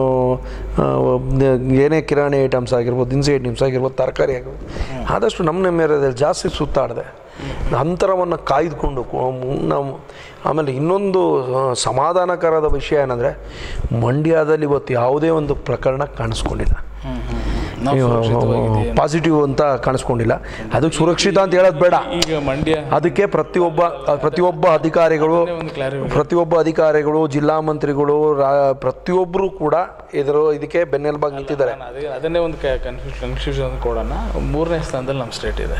ಆ, ಏನೇ ಕಿರಾಣಿ ಐಟಮ್ಸ್ ಆಗಿರ್ಬೋದು ದಿನಸಿ ಐಟಮ್ಸ್ ಆಗಿರ್ಬೋದು ತರಕಾರಿ ಆಗಿರ್ಬೋದು ಆದಷ್ಟು ನಮ್ಮ ನಮ್ಮ ಏರಿಯಾದಲ್ಲಿ ಜಾಸ್ತಿ ಸುತ್ತಾಡಿದೆ ಅಂತರವನ್ನು ಕಾಯ್ದುಕೊಂಡು ಕೊ- ನಾವು ಆಮೇಲೆ ಇನ್ನೊಂದು ಆ, ಸಮಾಧಾನಕರದ ವಿಷಯ ಏನಂದರೆ ಮಂಡ್ಯದಲ್ಲಿ ಇವತ್ತು ಯಾವುದೇ ಒಂದು ಪ್ರಕರಣ ಕಾಣಿಸ್ಕೊಂಡಿಲ್ಲ ಹ್ಮ್, ಹ್ಮ್, ಹ್ಮ್. ನಾವು ಸುರಕ್ಷಿತವಾಗಿದ್ದೀವಿ ಪಾಸಿಟಿವ್ ಅಂತ ಕಾಣಿಸ್ಕೊಂಡಿಲ್ಲ ಅದಕ್ಕೆ ಸುರಕ್ಷಿತ ಅಂತ ಹೇಳೋದು ಬೇಡ ಈಗ ಮಂಡ್ಯ ಅದಕ್ಕೆ ಪ್ರತಿಯೊಬ್ಬ ಪ್ರತಿಯೊಬ್ಬ ಅಧಿಕಾರಿಗಳು ಒಂದು ಕ್ಲಾರಿಫೈ ಪ್ರತಿಯೊಬ್ಬ ಅಧಿಕಾರಿಗಳು ಜಿಲ್ಲಾ ಮಂತ್ರಿಗಳು ರಾ ಪ್ರತಿಯೊಬ್ಬರು ಕೂಡ ಇದರ ಇದಕ್ಕೆ ಬೆನ್ನೆಲುಬಾಗಿ ನಿಂತಿದ್ದಾರೆ ಅದೇ ಅದನ್ನೇ ಒಂದು ಕನ್ಫ್ಯೂಷನ್ ಕನ್ಫ್ಯೂಷನ್ ಕೊಡೋಣ ಮೂರನೇ ಸ್ಥಾನದಲ್ಲಿ ನಮ್ಮ ಸ್ಟೇಟ್ ಇದೆ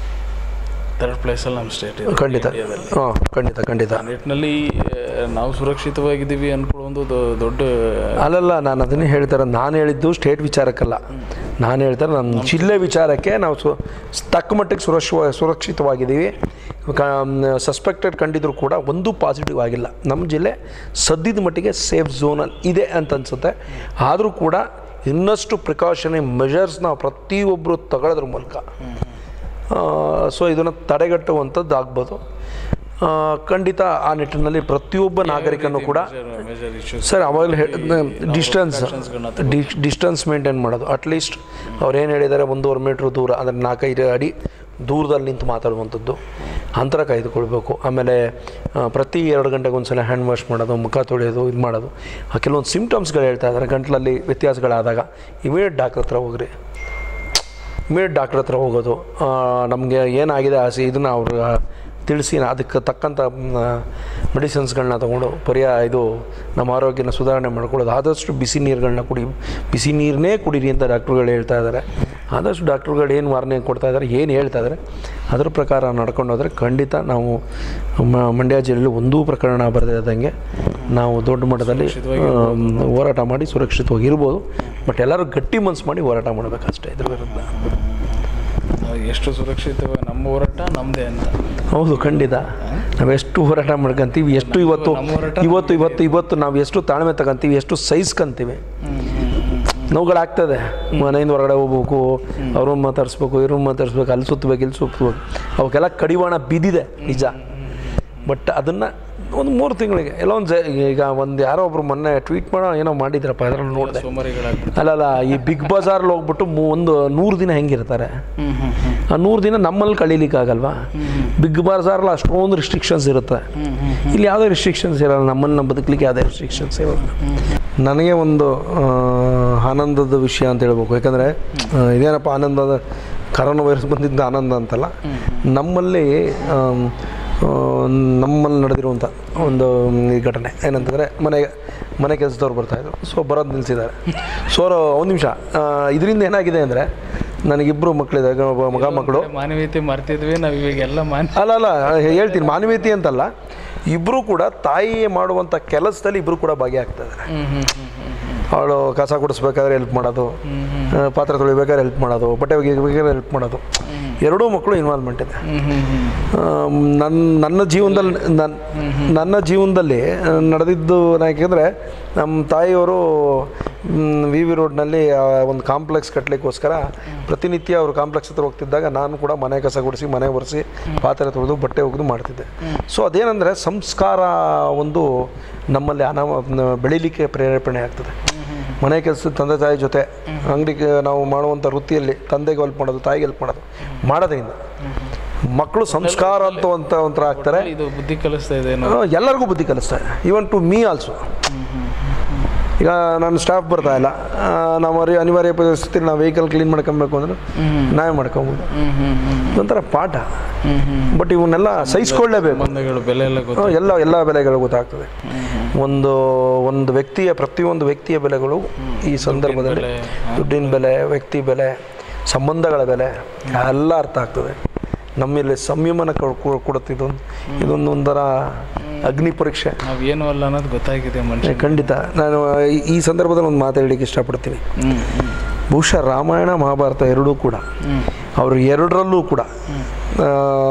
ಥರ್ಡ್ ಪ್ಲೇಸಲ್ಲಿ ನಮ್ಮ ಸ್ಟೇಟ್ ಇದೆ ಖಂಡಿತ ಇಂಡಿಯಾದಲ್ಲಿ. ಹಾಂ ಖಂಡಿತ ಖಂಡಿತ ಆ ನಿಟ್ಟಿನಲ್ಲಿ ಆ, ನಾವು ಸುರಕ್ಷಿತವಾಗಿದ್ದೀವಿ ಅನ್ಕೊಳ್ಳೋ ಒಂದು ದೊ- ದೊಡ್ಡ ಅಲ್ಲಲ್ಲ ನಾನು ಅದನ್ನೇ ಹೇಳ್ತಾರೆ ನಾನು ಹೇಳಿದ್ದು ಸ್ಟೇಟ್ ವಿಚಾರಕ್ಕಲ್ಲ ನಾನು ಹೇಳ್ತಾರೆ ನಮ್ಮ ಜಿಲ್ಲೆ ವಿಚಾರಕ್ಕೆ ನಾವು ಸು ತಕ್ಕ ಮಟ್ಟಿಗೆ ಸುರಕ್ಷ ಸುರಕ್ಷಿತವಾಗಿದ್ದೀವಿ ಸಸ್ಪೆಕ್ಟೆಡ್ ಕಂಡಿದ್ರು ಕೂಡ ಒಂದು ಪಾಸಿಟಿವ್ ಆಗಿಲ್ಲ ನಮ್ಮ ಜಿಲ್ಲೆ ಸದ್ಯದ ಮಟ್ಟಿಗೆ ಸೇಫ್ ಝೋನಲ್ಲಿ ಇದೆ ಅಂತ ಅನಿಸುತ್ತೆ ಆದರೂ ಕೂಡ ಇನ್ನಷ್ಟು ಪ್ರಿಕಾಷನರಿ ಮೆಷರ್ಸ್ನ ಪ್ರತಿಯೊಬ್ಬರು ತಗೊಳ್ಳೋದ್ರ ಮೂಲಕ ಸೊ ಇದನ್ನು ತಡೆಗಟ್ಟುವಂಥದ್ದು ಆಗ್ಬೋದು ಆ, ಖಂಡಿತ ಆ ನಿಟ್ಟಿನಲ್ಲಿ ಪ್ರತಿಯೊಬ್ಬ ನಾಗರಿಕನು ಕೂಡ ಮೇಜರ್ ಇಶ್ಯೂಸ್ ಸರ್ ಅವಾಗಲೇ ಹೇಳಿದ ಡಿಸ್ಟೆನ್ಸ್ ಡಿಸ್ಟೆನ್ಸ್ ಮೇಂಟೈನ್ ಮಾಡೋದು ಅಟ್ಲೀಸ್ಟ್ ಅವ್ರು ಏನು ಹೇಳಿದ್ದಾರೆ ಒಂದೂವರೆ ಮೀಟ್ರ್ ದೂರ ಅಂದರೆ ನಾಲ್ಕೈದು ಅಡಿ ದೂರದಲ್ಲಿ ನಿಂತು ಮಾತಾಡುವಂಥದ್ದು ಅಂತರ ಕಾಯ್ದುಕೊಳ್ಬೇಕು ಆಮೇಲೆ ಆ, ಪ್ರತಿ ಎರಡು ಗಂಟೆಗೆ ಒಂದ್ಸಲ ಹ್ಯಾಂಡ್ ವಾಶ್ ಮಾಡೋದು ಮುಖ ತೊಳೆಯೋದು ಇದು ಮಾಡೋದು ಆ ಕೆಲವೊಂದು ಸಿಮ್ಟಮ್ಸ್ಗಳು ಹೇಳ್ತಾ ಇದ್ದಾರೆ ಗಂಟ್ಲಲ್ಲಿ ವ್ಯತ್ಯಾಸಗಳಾದಾಗ ಇಮಿಡಿಯೇಟ್ ಡಾಕ್ಟ್ರ್ ಹತ್ರ ಹೋಗ್ರಿ ಇಮಿಡಿಯೇಟ್ ಡಾಕ್ಟ್ರ್ ಹತ್ರ ಹೋಗೋದು ನಮಗೆ ಏನಾಗಿದೆ ಆಸೆ ಇದನ್ನು ಅವ್ರು ತಿಳಿಸಿ ಅದಕ್ಕೆ ತಕ್ಕಂಥ ಮೆಡಿಸಿನ್ಸ್ಗಳನ್ನ ತೊಗೊಂಡು ಪರ್ಯಾಯ ಇದು ನಮ್ಮ ಆರೋಗ್ಯನ ಸುಧಾರಣೆ ಮಾಡ್ಕೊಳ್ಳೋದು ಆದಷ್ಟು ಬಿಸಿ ನೀರುಗಳನ್ನ ಕುಡಿ ಬಿಸಿ ನೀರನ್ನೇ ಕುಡೀರಿ ಅಂತ ಡಾಕ್ಟ್ರುಗಳು ಹೇಳ್ತಾ ಇದ್ದಾರೆ ಆದಷ್ಟು ಡಾಕ್ಟ್ರುಗಳು ಏನು ವಾರ್ನೆ ಕೊಡ್ತಾ ಇದ್ದಾರೆ ಏನು ಹೇಳ್ತಾ ಇದ್ದಾರೆ ಅದರ ಪ್ರಕಾರ ನಡ್ಕೊಂಡು ಹೋದರೆ ಖಂಡಿತ ನಾವು ಮ- ಮಂಡ್ಯ ಜಿಲ್ಲೆಯಲ್ಲಿ ಒಂದೂ ಪ್ರಕರಣ ಬರದಿದ್ದಂಗೆ ನಾವು ದೊಡ್ಡ ಮಟ್ಟದಲ್ಲಿ ಆಮ್, ಹೋರಾಟ ಮಾಡಿ ಸುರಕ್ಷಿತವಾಗಿ ಇರ್ಬೋದು ಬಟ್ ಎಲ್ಲರೂ ಗಟ್ಟಿ ಮನ್ಸು ಮಾಡಿ ಹೋರಾಟ ಮಾಡಬೇಕಷ್ಟೇ ಇದ್ರ ವಿರುದ್ಧ ನಾವು ಎಷ್ಟು ಸುರಕ್ಷಿತವಾಗಿ ನಮ್ಮ ನಮ್ಮ ಹೋರಾಟ ನಮ್ಮದೇ ಅಂತ ಹೌದು ಖಂಡಿತ ನಾವು ಎಷ್ಟು ಹೋರಾಟ ಮಾಡ್ಕೊಂತೀವಿ ಎಷ್ಟು ಇವತ್ತು ನಮ್ಮ ಹೋರಾಟ ಇವತ್ತು ಇವತ್ತು ಇವತ್ತು ನಾವು ಎಷ್ಟು ತಾಳ್ಮೆ ತಗೊಂತೀವಿ ಎಷ್ಟು ಸಹಿಸ್ಕೊಂತೀವಿ ನೋವುಗಳಾಗ್ತದೆ ಮನೆಯಿಂದ ಹೊರಗಡೆ ಹೋಗ್ಬೇಕು ಅವ್ರನ್ನ ಮಾತಾಡಿಸ್ಬೇಕು ಇವ್ರನ್ನ ಮಾತಾಡಿಸ್ಬೇಕು ಅಲ್ಲಿ ಸುತ್ತಬೇಕು ಇಲ್ಲಿ ಸುತ್ತಬೇಕು ಅವಕ್ಕೆಲ್ಲ ಕಡಿವಾಣ ಬಿದ್ದಿದೆ ನಿಜ ಬಟ್ ಅದನ್ನು ಒಂದು ಮೂರು ತಿಂಗಳಿಗೆ ಎಲ್ಲೋ ಒಂದು ಈಗ ಒಂದು ಯಾರೋ ಒಬ್ರು ಮೊನ್ನೆ ಟ್ವೀಟ್ ಮಾಡೋ ಏನೋ ಮಾಡಿದ್ರಪ್ಪ ಅದ್ರಲ್ಲಿ ನೋಡಿದೆ ಸೋಮಾರಿಗಳಾಗ್ಬಿಟ್ಟು ಅಲ್ಲಲ್ಲ ಈ ಬಿಗ್ ಬಜಾರ್ಲಿ ಹೋಗ್ಬಿಟ್ಟು ಮೂ- ಒಂದು ನೂರು ದಿನ ಹೆಂಗಿರ್ತಾರೆ ಹ್ಮ್ ಹ್ಮ್ ಹ್ಮ್ ಆ ನೂರು ದಿನ ನಮ್ಮಲ್ಲಿ ಕಳೀಲಿಕ್ಕಾಗಲ್ವಾ ಬಿಗ್ ಬಜಾರ್ಲಿ ಅಷ್ಟೊಂದು ರಿಸ್ಟ್ರಿಕ್ಷನ್ಸ್ ಇರುತ್ತೆ ಇಲ್ಲಿ ಯಾವುದೇ ರಿಸ್ಟ್ರಿಕ್ಷನ್ಸ್ ಇರಲ್ಲ ನಮ್ಮನ್ನು ನಾವು ಬದುಕಲಿಕ್ಕೆ ಯಾವುದೇ ರಿಸ್ಟ್ರಿಕ್ಷನ್ಸ್ ಇರಲ್ಲ ನನಗೆ ಒಂದು ಆ, ಆನಂದದ ವಿಷಯ ಅಂತ ಹೇಳ್ಬೇಕು ಯಾಕಂದರೆ ಇದೇನಪ್ಪ ಆನಂದದ ಕರೋನಾ ವೈರಸ್ ಬಂದಿದ್ದ ಆನಂದ ಅಂತಲ್ಲ ನಮ್ಮಲ್ಲಿ ಆಮ್, ಆ, ನಮ್ಮಲ್ಲಿ ನಡೆದಿರುವಂಥ ಒಂದು ಈ ಘಟನೆ ಏನಂತಂದರೆ ಮನೆಗೆ ಮನೆ ಕೆಲಸದವ್ರು ಬರ್ತಾಯಿದ್ರು ಸೊ ಬರೋದು ನಿಲ್ಲಿಸಿದ್ದಾರೆ ಸೊ ಒಂದು ನಿಮಿಷ ಇದರಿಂದ ಏನಾಗಿದೆ ಅಂದರೆ ನನಗಿಬ್ಬರು ಮಕ್ಕಳಿದ್ದಾರೆ ಒಬ್ಬ ಮಗ ಮಕ್ಕಳು ಮಾನವೀಯತೆ ಮರ್ತಿದ್ವಿ ನಾವು ಇವಾಗೆಲ್ಲ ಮಾನ್ ಅಲ್ಲ ಅಲ್ಲ ಹೇಳ್ತೀನಿ ಮಾನವೀಯತೆ ಅಂತಲ್ಲ ಇಬ್ಬರು ಕೂಡ ತಾಯಿ ಮಾಡುವಂಥ ಕೆಲಸದಲ್ಲಿ ಇಬ್ಬರು ಕೂಡ ಭಾಗಿಯಾಗ್ತಿದ್ದಾರೆ ಹ್ಮ್ ಹ್ಮ್ ಹ್ಮ್ ಹ್ಮ್ ಹ್ಮ್ ಅವಳು ಕಸ ಗುಡಿಸ್ಬೇಕಾದ್ರೆ ಹೆಲ್ಪ್ ಮಾಡೋದು ಆ, ಪಾತ್ರೆ ತೊಳಿಬೇಕಾದ್ರೆ ಹೆಲ್ಪ್ ಮಾಡೋದು ಬಟ್ಟೆ ಒಗಿಬೇಕಾದ್ರೆ ಹೆಲ್ಪ್ ಮಾಡೋದು ಎರಡೂ ಮಕ್ಕಳು ಇನ್ವಾಲ್ವ್ಮೆಂಟ್ ಇದೆ ಹ್ಮ್ ಹ್ಮ್ ಹ್ಮ್ ಆಮ್, ನನ್ನ ನನ್ನ ಜೀವನದಲ್ಲಿ ನನ್ನ ನನ್ನ ಜೀವನದಲ್ಲಿ ಆ, ನಡೆದಿದ್ದು ಯಾಕೆಂದರೆ ನಮ್ಮ ತಾಯಿಯವರು ವಿ ವಿ ರೋಡ್ನಲ್ಲಿ ಆ, ಒಂದು ಕಾಂಪ್ಲೆಕ್ಸ್ ಕಟ್ಟಲಿಕ್ಕೋಸ್ಕರ ಪ್ರತಿನಿತ್ಯ ಅವರು ಕಾಂಪ್ಲೆಕ್ಸ್ ಹತ್ರ ಹೋಗ್ತಿದ್ದಾಗ ನಾನು ಕೂಡ ಮನೆ ಕಸ ಗುಡಿಸಿ ಮನೆ ಒರೆಸಿ ಪಾತ್ರೆ ತೊಳೆದು ಬಟ್ಟೆ ಒಗೆದು ಮಾಡ್ತಿದ್ದೆ ಸೊ ಅದೇನೆಂದರೆ ಸಂಸ್ಕಾರ ಒಂದು ನಮ್ಮಲ್ಲಿ ಅನಾಮ ಬೆಳೀಲಿಕ್ಕೆ ಪ್ರೇರೇಪಣೆ ಆಗ್ತದೆ ಮನೆ ಕೆಲಸ ತಂದೆ ತಾಯಿ ಜೊತೆ ಅಂಗಡಿಗೆ ನಾವು ಮಾಡುವಂಥ ವೃತ್ತಿಯಲ್ಲಿ ತಂದೆಗೆ ಹೆಲ್ಪ್ ಮಾಡೋದು ತಾಯಿಗೆ ಹೆಲ್ಪ್ ಮಾಡೋದು ಮಾಡೋದ್ರಿಂದ ಮಕ್ಕಳು ಸಂಸ್ಕಾರ ಅಂತ ಒಂಥ ಒಂಥರ ಆಗ್ತಾರೆ ಇದು ಬುದ್ಧಿ ಕಲಿಸ್ತಾ ಇದೆ ಏನೋ ಆ, ಎಲ್ಲರಿಗೂ ಬುದ್ಧಿ ಕಲಿಸ್ತಾರೆ ಈವನ್ ಟು ಮೀ ಆಲ್ಸೋ ಈಗ ನನ್ನ ಸ್ಟಾಫ್ ಬರ್ತಾ ಇಲ್ಲ ಆ, ನಾವು ಅರಿ ಅನಿವಾರ್ಯ ಪರಿಸ್ಥಿತಿಲಿ ನಾವು ವೆಹಿಕಲ್ ಕ್ಲೀನ್ ಮಾಡ್ಕೊಬೇಕು ಅಂದ್ರೆ ನಾವೇ ಮಾಡ್ಕೊಬೋದು ಹ್ಮ್ ಹ್ಮ್ ಹ್ಮ್ ಇದೊಂಥರ ಪಾಠ ಹ್ಮ್ ಹ್ಮ್ ಬಟ್ ಇವನ್ನೆಲ್ಲ ಸಹಿಸ್ಕೊಳ್ಳೇಬೇಕು ಸಂಬಂಧಗಳು ಬೆಲೆ ಎಲ್ಲ ಗೊತ್ತು ಆ, ಎಲ್ಲ ಎಲ್ಲ ಬೆಲೆಗಳು ಗೊತ್ತಾಗ್ತದೆ ಒಂದು ಒಂದು ವ್ಯಕ್ತಿಯ ಪ್ರತಿಯೊಂದು ವ್ಯಕ್ತಿಯ ಬೆಲೆಗಳು ಈ ಸಂದರ್ಭದಲ್ಲಿ ಬೆಲೆ, ದುಡ್ಡಿನ ಬೆಲೆ ವ್ಯಕ್ತಿ ಬೆಲೆ ಸಂಬಂಧಗಳ ಬೆಲೆ ಎಲ್ಲ ಅರ್ಥ ಆಗ್ತದೆ ನಮ್ಮಲ್ಲಿ ಸಂಯಮನ ಕೊ- ಕೊ- ಕೊಡುತ್ತೆ ಇದೊಂದು ಇದೊಂದು ಒಂಥರ ಅಗ್ನಿ ಪರೀಕ್ಷೆ ನಾವ್ ಏನು ಅಲ್ಲ ಅನ್ನೋದು ಗೊತ್ತಾಗಿದೆ ಮನುಷ್ಯ ಖಂಡಿತ ನಾನು ಈ- ಈ ಸಂದರ್ಭದಲ್ಲಿ ಒಂದು ಮಾತು ಹೇಳಲಿಕ್ಕೆ ಇಷ್ಟಪಡ್ತೀನಿ ಹ್ಮ್ ಹ್ಮ್ ಬಹುಶಃ ರಾಮಾಯಣ ಮಹಾಭಾರತ ಎರಡೂ ಕೂಡ ಹ್ಮ್ ಅವರು ಎರಡರಲ್ಲೂ ಕೂಡ ಆ,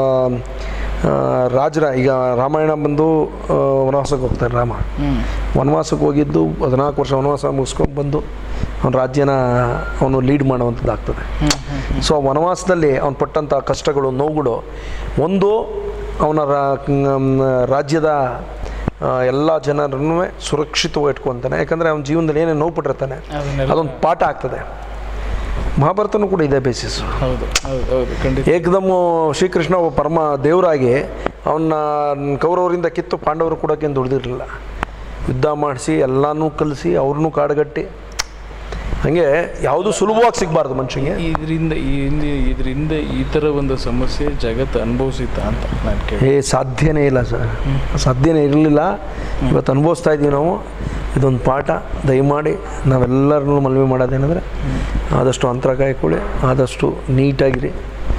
ಆ, ರಾಜರ ಈಗ ರಾಮಾಯಣ ಬಂದು ಆ, ವನವಾಸಕ್ಕೆ ಹೋಗ್ತಾರೆ ರಾಮ ಹ್ಮ್ ವನವಾಸಕ್ಕೆ ಹೋಗಿದ್ದು ಹದಿನಾಲ್ಕು ವರ್ಷ ವನವಾಸ ಮುಗಿಸ್ಕೊಂಡು ಬಂದು ಅವನ ರಾಜ್ಯನ ಅವನು ಲೀಡ್ ಮಾಡುವಂಥದ್ದಾಗ್ತದೆ ಹ್ಮ್ ಹ್ಮ್ ಸೊ ವನವಾಸದಲ್ಲಿ ಅವನು ಪಟ್ಟಂಥ ಕಷ್ಟಗಳು ನೋವುಗಳು ಒಂದು ಅವನ ರಾ- ಮ್, ರಾಜ್ಯದ ಎಲ್ಲ ಜನರನ್ನು ಸುರಕ್ಷಿತವಾಗಿ ಇಟ್ಕೊತಾನೆ ಯಾಕಂದರೆ ಅವನ ಜೀವನದಲ್ಲಿ ಏನೇ ನೋವು ಪಟ್ಟಿರ್ತಾನೆ ಅದನ್ನೆಲ್ಲ ಅದೊಂದು ಪಾಠ ಆಗ್ತದೆ ಮಹಾಭಾರತನೂ ಕೂಡ ಇದೇ ಬೇಸಿಸ್ ಹೌದು ಹೌದು ಹೌದು ಖಂಡಿತ ಏಕದಮ್ಮು ಶ್ರೀಕೃಷ್ಣ ಒಬ್ಬ ಪರಮ ದೇವರಾಗಿ ಅವನ್ನ ಕೌರವರಿಂದ ಕಿತ್ತು ಪಾಂಡವರು ಕೊಡೋಕೆ ದುಡ್ದಿರಲಿಲ್ಲ ಯುದ್ಧ ಮಾಡಿಸಿ ಎಲ್ಲನೂ ಕಲಿಸಿ ಅವ್ರನ್ನೂ ಕಾಡುಗಟ್ಟಿ ಹಾಗೆ ಯಾವುದು ಸುಲಭವಾಗಿ ಸಿಗಬಾರ್ದು ಮನುಷ್ಯನಿಗೆ ಇದರಿಂದ ಈ ಹಿಂದೆ ಇದರಿಂದ ಈ ಥರ ಒಂದು ಸಮಸ್ಯೆ ಜಗತ್ತು ಅನುಭವಿಸಿತ್ತ ಅಂತ ನಾನು ಕೇಳಿ ಏ ಸಾಧ್ಯನೇ ಇಲ್ಲ ಸರ್ ಸಾಧ್ಯನೇ ಇರಲಿಲ್ಲ ಇವತ್ತು ಅನುಭವಿಸ್ತಾ ಇದ್ದೀವಿ ನಾವು ಇದೊಂದು ಪಾಠ ದಯಮಾಡಿ ನಾವೆಲ್ಲರನ್ನೂ ಮನವಿ ಮಾಡೋದೇನೆಂದರೆ ಆದಷ್ಟು ಅಂತರ ಕಾಯ್ಕೊಳ್ಳಿ ಆದಷ್ಟು ನೀಟಾಗಿರಿ